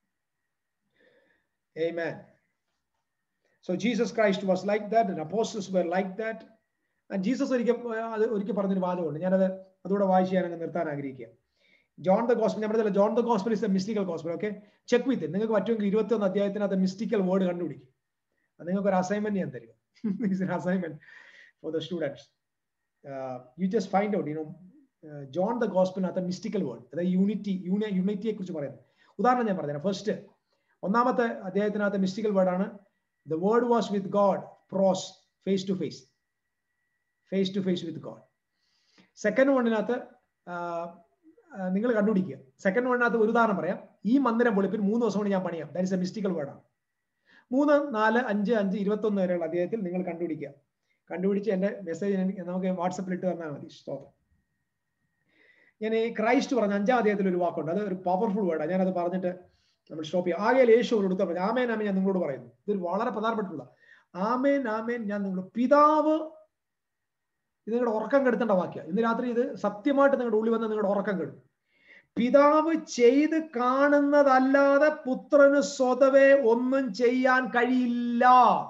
A: Amen. So Jesus Christ was like that, and apostles were like that. And Jesus ഒരിക്കൽ അത് ഒരിക്കൽ പറഞ്ഞൊരു വാദമുണ്ട് ഞാനത് അതുകൂടെ വായിച്ച് ഞാൻ അങ്ങ് നിർത്താൻ ആഗ്രഹിക്കുക ജോൺ ദ ഗോസ്പിൾ ഞാൻ പറഞ്ഞില്ല John the gospel is a mystical gospel okay check with നിങ്ങൾക്ക് പറ്റുമെങ്കിൽ ഇരുപത്തി ഒന്ന് അധ്യായത്തിനകത്ത് മിസ്റ്റിക്കൽ വേർഡ് കണ്ടുപിടിക്കും അത് നിങ്ങൾക്ക് ഒരു അസൈൻമെന്റ് ഞാൻ തരും assignment for the students you just find out you know John the ഗോസ്പിളിനകത്ത് മിസ്റ്റിക്കൽ വേർഡ് അതായത് യൂണിറ്റി യൂണിറ്റിയെ കുറിച്ച് പറയുന്നത് ഉദാഹരണം ഞാൻ പറഞ്ഞു ഫസ്റ്റ് ഒന്നാമത്തെ അദ്ദേഹത്തിനകത്ത് മിസ്റ്റിക്കൽ വേർഡാണ് the word was with God പ്രോസ് face to face face to face with God second വണ്ണിനകത്ത് നിങ്ങൾ കണ്ടുപിടിക്കുക സെക്കൻഡ് വണ്ണിനകത്ത് ഒരു ഉദാഹരണം പറയാം ഈ മന്ദിരം വെളുപ്പിൽ മൂന്ന് ദിവസം കൊണ്ട് ഞാൻ പണിയാം ദാറ്റ് ഇസ് എ മിസ്റ്റിക്കൽ വേർഡാണ് മൂന്ന് നാല് അഞ്ച് അഞ്ച് ഇരുപത്തൊന്ന് വരെയുള്ള അദ്ദേഹത്തിൽ നിങ്ങൾ കണ്ടുപിടിക്കുക കണ്ടുപിടിച്ച് എൻ്റെ മെസ്സേജ് നമുക്ക് വാട്സപ്പിൽ ഇട്ട് തന്നാൽ മതി സ്തോത്രം ഞാൻ ഈ ക്രൈസ്റ്റ് പറഞ്ഞ അഞ്ചാം അധ്യായത്തിൽ ഒരു വാക്കുണ്ട് അത് ഒരു പവർഫുൾ വേർഡാണ് ഞാനത് പറഞ്ഞിട്ട് നമ്മൾ സ്റ്റോപ്പ് ചെയ്യാം ആകെ യേശു കൊടുത്ത പറഞ്ഞു ആമേൻ ആമേൻ ഞാൻ നിങ്ങളോട് പറയുന്നു ഇതൊരു വളരെ പ്രധാനപ്പെട്ടുള്ള ആമേൻ ആമേൻ ഞാൻ നിങ്ങളോട് പിതാവ് ഇത് നിങ്ങളുടെ ഉറക്കം കെടുത്തേണ്ട വാക്യ ഇന്ന് രാത്രി ഇത് സത്യമായിട്ട് നിങ്ങളുടെ ഉള്ളിൽ വന്ന് നിങ്ങളുടെ ഉറക്കം കെടും പിതാവ് ചെയ്ത് കാണുന്നതല്ലാതെ പുത്രന് സ്വതവേ ഒന്നും ചെയ്യാൻ കഴിയില്ല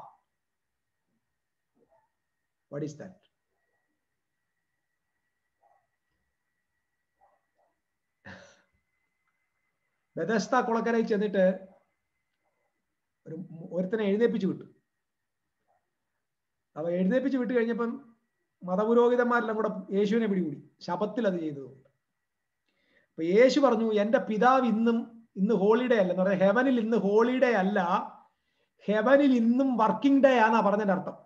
A: വാട്ട് ഈസ് ദാറ്റ് ബദസ്ത കുളക്കരയിൽ ചെന്നിട്ട് ഒരു ഒരുത്തനെ എഴുന്നേപ്പിച്ചു വിട്ടു അപ്പൊ എഴുന്നേപ്പിച്ച് വിട്ട് കഴിഞ്ഞപ്പം മതപുരോഹിതന്മാരെല്ലാം കൂടെ യേശുവിനെ പിടികൂടി ശപത്തിൽ അത് ചെയ്തതുകൊണ്ട് അപ്പൊ യേശു പറഞ്ഞു എന്റെ പിതാവ് ഇന്നും ഇന്ന് ഹോളിഡേ അല്ല എന്ന് പറഞ്ഞാൽ ഹെവനിൽ ഇന്ന് ഹോളിഡേ അല്ല ഹെവനിൽ ഇന്നും വർക്കിംഗ് ഡേ ആണെന്നാ പറഞ്ഞതിന്റെ അർത്ഥം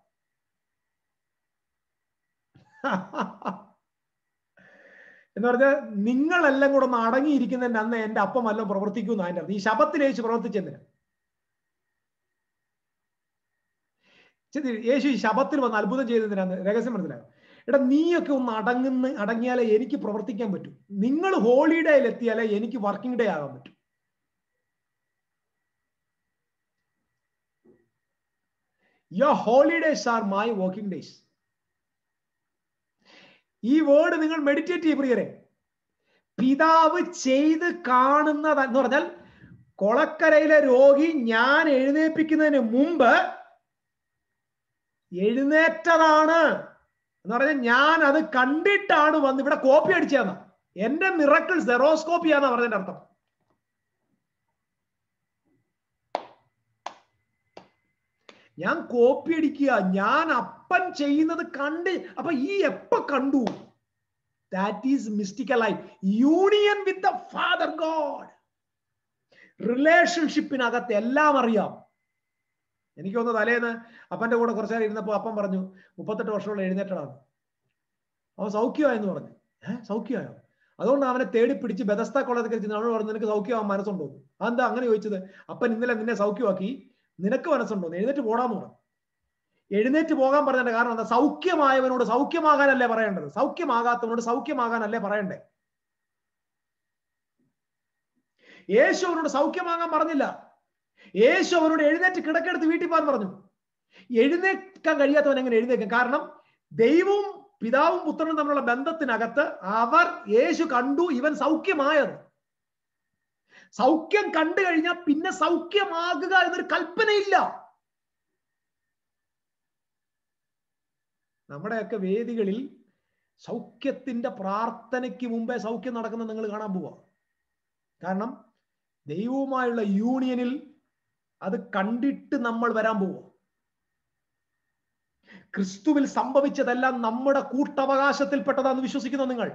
A: എന്ന് പറഞ്ഞാൽ നിങ്ങളെല്ലാം കൂടെ ഒന്ന് അടങ്ങിയിരിക്കുന്നതിന്റെ അന്ന് എന്റെ അപ്പം വല്ലതും പ്രവർത്തിക്കുന്നു അതിന്റെ അർത്ഥം ഈ ശബത്തിൽ യേശു പ്രവർത്തിച്ചെന്തിന് യേശു ഈ ശബത്തിൽ വന്ന് അത്ഭുതം ചെയ്തതിനാന്ന് രഹസ്യം മനസ്സിലായോ എടാ നീയൊക്കെ ഒന്ന് അടങ്ങുന്ന അടങ്ങിയാലേ എനിക്ക് പ്രവർത്തിക്കാൻ പറ്റൂ നിങ്ങൾ ഹോളിഡേയിൽ എത്തിയാലേ എനിക്ക് വർക്കിംഗ് ഡേ ആകാൻ പറ്റും your holidays are my working days ഈ വേർഡ് നിങ്ങൾ മെഡിറ്റേറ്റ് ചെയ്യ പ്രിയരെ പിതാവ് ചെയ്ത് കാണുന്നത് എന്ന് പറഞ്ഞാൽ കൊളക്കരയിലെ രോഗി ഞാൻ എഴുന്നേൽപ്പിക്കുന്നതിന് മുമ്പ് എഴുന്നേറ്റതാണ് എന്ന് പറഞ്ഞാൽ ഞാൻ അത് കണ്ടിട്ടാണ് വന്ന് ഇവിടെ കോപ്പി അടിച്ചതെന്ന എന്റെ മിറക്കിൾ സെറോസ്കോപ്പിയാന്നാ പറഞ്ഞതിന്റെ അർത്ഥം ഞാൻ കോപ്പി അടിക്കുക ഞാൻ അപ്പൻ ചെയ്യുന്നത് കണ്ട് അപ്പൊ ഈ എപ്പ കണ്ടു that is mystical life union with the father God റിലേഷൻഷിപ്പിനകത്ത് എല്ലാം അറിയാം എനിക്ക് ഒന്ന് തലേന്ന് അപ്പന്റെ കൂടെ കുറച്ചു നേരം ഇരുന്നപ്പോൾ അപ്പം പറഞ്ഞു മുപ്പത്തെട്ട് വർഷമുള്ള എഴുന്നേറ്റതാണ് അവൻ സൗഖ്യമായെന്ന് പറഞ്ഞു ഏഹ് സൗഖ്യമായോ അതുകൊണ്ട് അവനെ തേടി പിടിച്ച് ബെദസ്ത കോളേജ് ചെന്ന് അവനോട് പറഞ്ഞു നിനക്ക് സൗഖ്യമാവാൻ മനസ്സുണ്ടോ അതെന്താ അങ്ങനെ ചോദിച്ചത് അപ്പൻ ഇന്നലെ നിന്നെ സൗഖ്യമാക്കി നിനക്ക് മനസ്സുണ്ടോ എഴുന്നേറ്റ് പോടാന്ന് പറഞ്ഞു എഴുന്നേറ്റ് പോകാൻ പറഞ്ഞതിന്റെ കാരണം എന്താ സൗഖ്യമായവനോട് സൗഖ്യമാകാനല്ലേ പറയേണ്ടത് സൗഖ്യമാകാത്തവനോട് സൗഖ്യമാകാനല്ലേ പറയണ്ടേ യേശു അവനോട് സൗഖ്യമാകാൻ പറഞ്ഞില്ല യേശു അവനോട് എഴുന്നേറ്റ് കിടക്കെടുത്ത് വീട്ടിൽ പോകാൻ പറഞ്ഞു എഴുന്നേക്കാൻ കഴിയാത്തവൻ എങ്ങനെ എഴുന്നേക്കും കാരണം ദൈവവും പിതാവും പുത്രനും തമ്മിലുള്ള ബന്ധത്തിനകത്ത് അവർ യേശു കണ്ടു ഇവൻ സൗഖ്യമായത് സൗഖ്യം കണ്ടു കഴിഞ്ഞാൽ പിന്നെ സൗഖ്യമാകുക എന്നൊരു കൽപ്പനയില്ല നമ്മുടെയൊക്കെ വേദികളിൽ സൗഖ്യത്തിന്റെ പ്രാർത്ഥനയ്ക്ക് മുമ്പേ സൗഖ്യം നടക്കുന്നത് നിങ്ങൾ കാണാൻ പോവാ കാരണം ദൈവവുമായുള്ള യൂണിയനിൽ അത് കണ്ടിട്ട് നമ്മൾ വരാൻ പോവുക ക്രിസ്തുവിൽ സംഭവിച്ചതെല്ലാം നമ്മുടെ കൂട്ടവകാശത്തിൽപ്പെട്ടതാന്ന് വിശ്വസിക്കുന്നു നിങ്ങൾ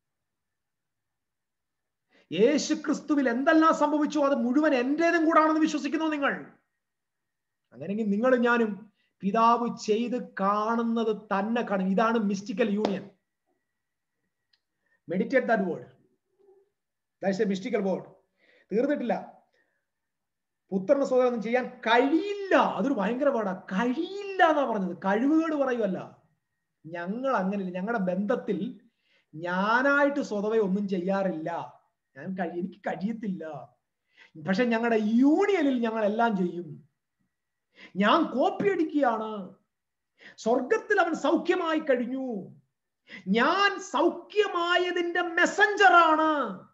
A: യേശു ക്രിസ്തുവിൽ എന്തെല്ലാം സംഭവിച്ചു അത് മുഴുവൻ എന്റേതും കൂടാണെന്ന് വിശ്വസിക്കുന്നു നിങ്ങൾ അങ്ങനെയെങ്കിൽ നിങ്ങളും ഞാനും പിതാവ് ചെയ്ത് കാണുന്നത് തന്നെ കാണും ഇതാണ് mystical union meditate that word that's a mystical word തീർന്നിട്ടില്ല പുത്രന് സ്വതന്ത്രം ചെയ്യാൻ കഴിയില്ല അതൊരു ഭയങ്കര പാടാ കഴിയില്ല എന്നാ പറഞ്ഞത് കഴിവുകേട് പറയുമല്ല ഞങ്ങൾ അങ്ങനെയില്ല ഞങ്ങളുടെ ബന്ധത്തിൽ ഞാനായിട്ട് സ്വതവേ ഒന്നും ചെയ്യാറില്ല ഞാൻ കഴി എനിക്ക് കഴിയത്തില്ല പക്ഷെ ഞങ്ങളുടെ യൂണിയനിൽ ഞങ്ങൾ എല്ലാം ചെയ്യും ഞാൻ കോപ്പി അടിക്കുകയാണ് സ്വർഗത്തിൽ അവൻ സൗഖ്യമായി കഴിഞ്ഞു ഞാൻ സൗഖ്യമായതിന്റെ മെസ്സഞ്ചറാണ്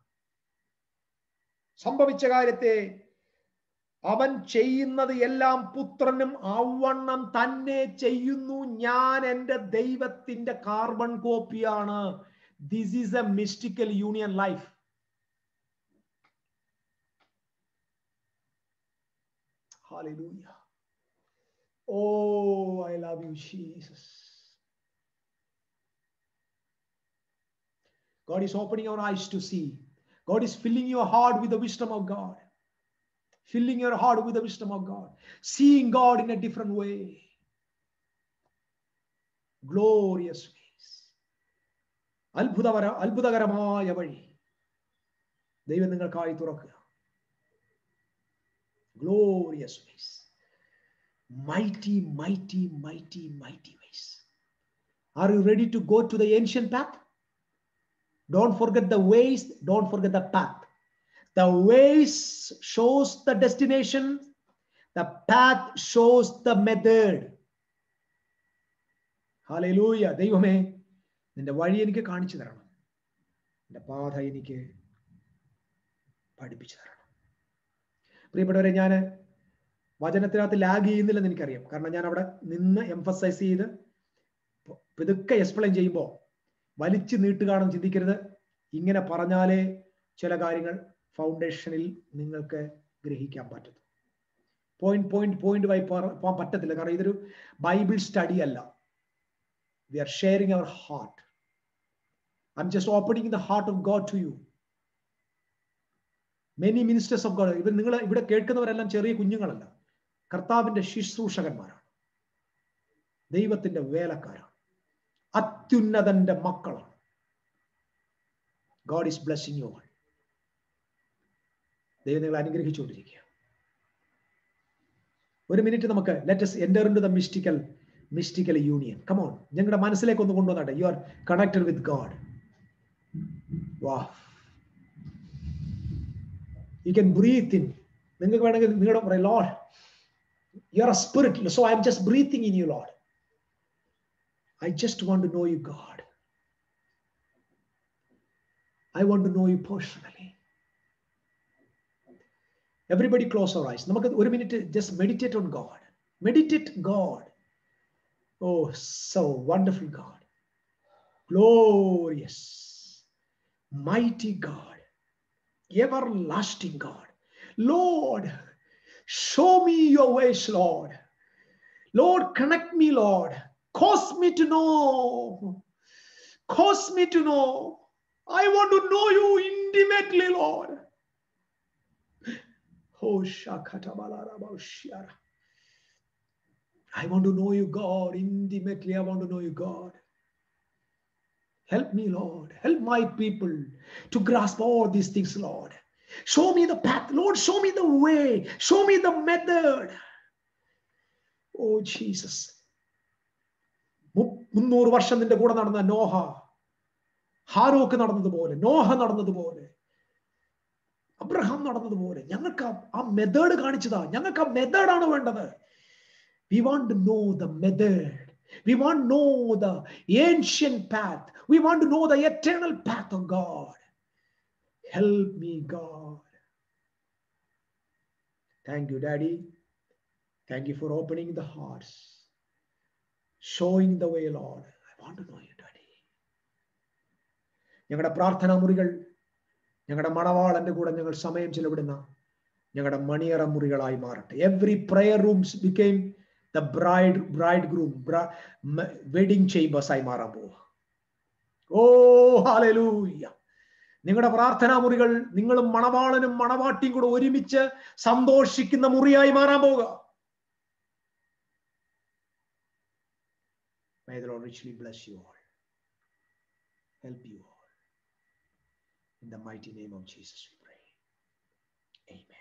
A: സംഭവിച്ച കാര്യത്തെ അവൻ ചെയ്യുന്നത് എല്ലാം പുത്രനും അവണ്ണം തന്നെ ചെയ്യുന്നു ഞാൻ എൻ്റെ ദൈവത്തിന്റെ കാർബൺ കോപ്പിയാണ് this is a mystical union life Hallelujah. Oh, I love you, Jesus. God is opening our eyes to see. God is filling your heart with the wisdom of God. Filling your heart with the wisdom of God. Seeing God in a different way. Glorious ways. അത്ഭുതപര അത്ഭുതകരമായ വഴി ദൈവം നിങ്ങൾക്കായി തുറക്കുക glorious ways. Mighty, mighty, mighty, mighty ways. Are you ready to go to the ancient path? Don't forget the ways, don't forget the path. The ways shows the destination, the path shows the method. Hallelujah. ദൈവമേ നിന്റെ വഴി എനിക്ക് കാണിച്ചു തരണം നിന്റെ പാത എനിക്ക് പഠിപ്പിച്ചു തരണം പ്രിയപ്പെട്ടവരെ ഞാൻ വചനത്തിനകത്ത് ലാഗ് ചെയ്യുന്നില്ലെന്ന് എനിക്കറിയാം കാരണം ഞാൻ അവിടെ നിന്ന് എംഫസൈസ് ചെയ്ത് പിതുക്കെ എക്സ്പ്ലെയിൻ ചെയ്യുമ്പോൾ വലിച്ചു നീട്ടുകയാണെന്ന് ചിന്തിക്കരുത് ഇങ്ങനെ പറഞ്ഞാലേ ചില കാര്യങ്ങൾ ഫൗണ്ടേഷനിൽ നിങ്ങൾക്ക് ഗ്രഹിക്കാൻ പറ്റും പോയിന്റ് പോയിന്റ് പോയിന്റ് വൈ പോകാൻ പറ്റത്തില്ല കാരണം ഇതൊരു ബൈബിൾ സ്റ്റഡി അല്ല we are sharing our heart I'm just opening the heart of God to you many ministers of God ഇവർ നിങ്ങൾ ഇവിടെ കേൾക്കുന്നവരെല്ലാം ചെറിയ കുഞ്ഞുങ്ങളല്ല കർത്താവിന്റെ ശുശ്രൂഷകന്മാരാണ് ദൈവത്തിന്റെ വേലക്കാരാണ് അത്യുന്നതന്റെ മക്കളാണ് God is blessing you all ദൈവം നിങ്ങൾ അനുഗ്രഹിച്ചുകൊണ്ടിരിക്കുക ഒരു മിനിറ്റ് നമുക്ക് let's enter into the mystical mystical union come on ഞങ്ങളുടെ മനസ്സിലേക്ക് ഒന്ന് കൊണ്ടുവന്നാട്ടെ you are connected with God വാ യു ക്യാൻ ബ്രീത്ത് ഇൻ നിങ്ങൾക്ക് വേണമെങ്കിൽ നിങ്ങളുടെ പറയാം Lord you are a spirit so I'm just breathing in you Lord I just want to know you God I want to know you personally everybody close our eyes നമുക്ക് ഒരു minute just meditate on God meditate God oh so wonderful God glorious mighty God everlasting God. Lord, show me your ways, Lord. Lord, connect me, Lord. Cause me to know. Cause me to know. I want to know you intimately, Lord. Oh, Shakatabalarabashiara. I want to know you, God, intimately. I want to know you, God. Help me, Lord. Help my people to grasp all these things, Lord. Show me the path, Lord. Show me the way. Show me the method. Oh, Jesus. മുന്നൂറ് വർഷം നിന്റെ കൂടെ നടന്ന Noah ഹാരോക്ക് നടന്നതുപോലെ Noah നടന്നതുപോലെ Abraham നടന്നതുപോലെ ഞങ്ങൾക്ക് ആ മെത്തേഡ് കാണിച്ചതാ ഞങ്ങൾക്ക് ആ മെത്തേഡാണ് വേണ്ടത് we want to know the method We want to know the ancient path. We want to know the eternal path of God. Help me, God. Thank you, Daddy. Thank you for opening the hearts, showing the way, Lord. I want to know you, Daddy. ഞങ്ങളുടെ പ്രാർത്ഥനാ മുറികൾ ഞങ്ങളുടെ മണവാളന്റെ കൂടെ ഞങ്ങൾ സമയം ചെലവിടുന്ന ഞങ്ങളുടെ മണിയറ മുറികളായി മാറട്ടെ every prayer rooms became the bride bride groom wedding chambers ആയി മാറാൻ പോവുക ഓ ഹാലലൂയ്യ നിങ്ങളുടെ പ്രാർത്ഥനാ മുറികൾ നിങ്ങളും മണവാളനും മണവാട്ടിയും കൂടെ ഒരുമിച്ച് സന്തോഷിക്കുന്ന മുറിയായി മാറാൻ പോവുക May the Lord richly bless you all. Help you all. In the mighty name of Jesus we pray. Amen.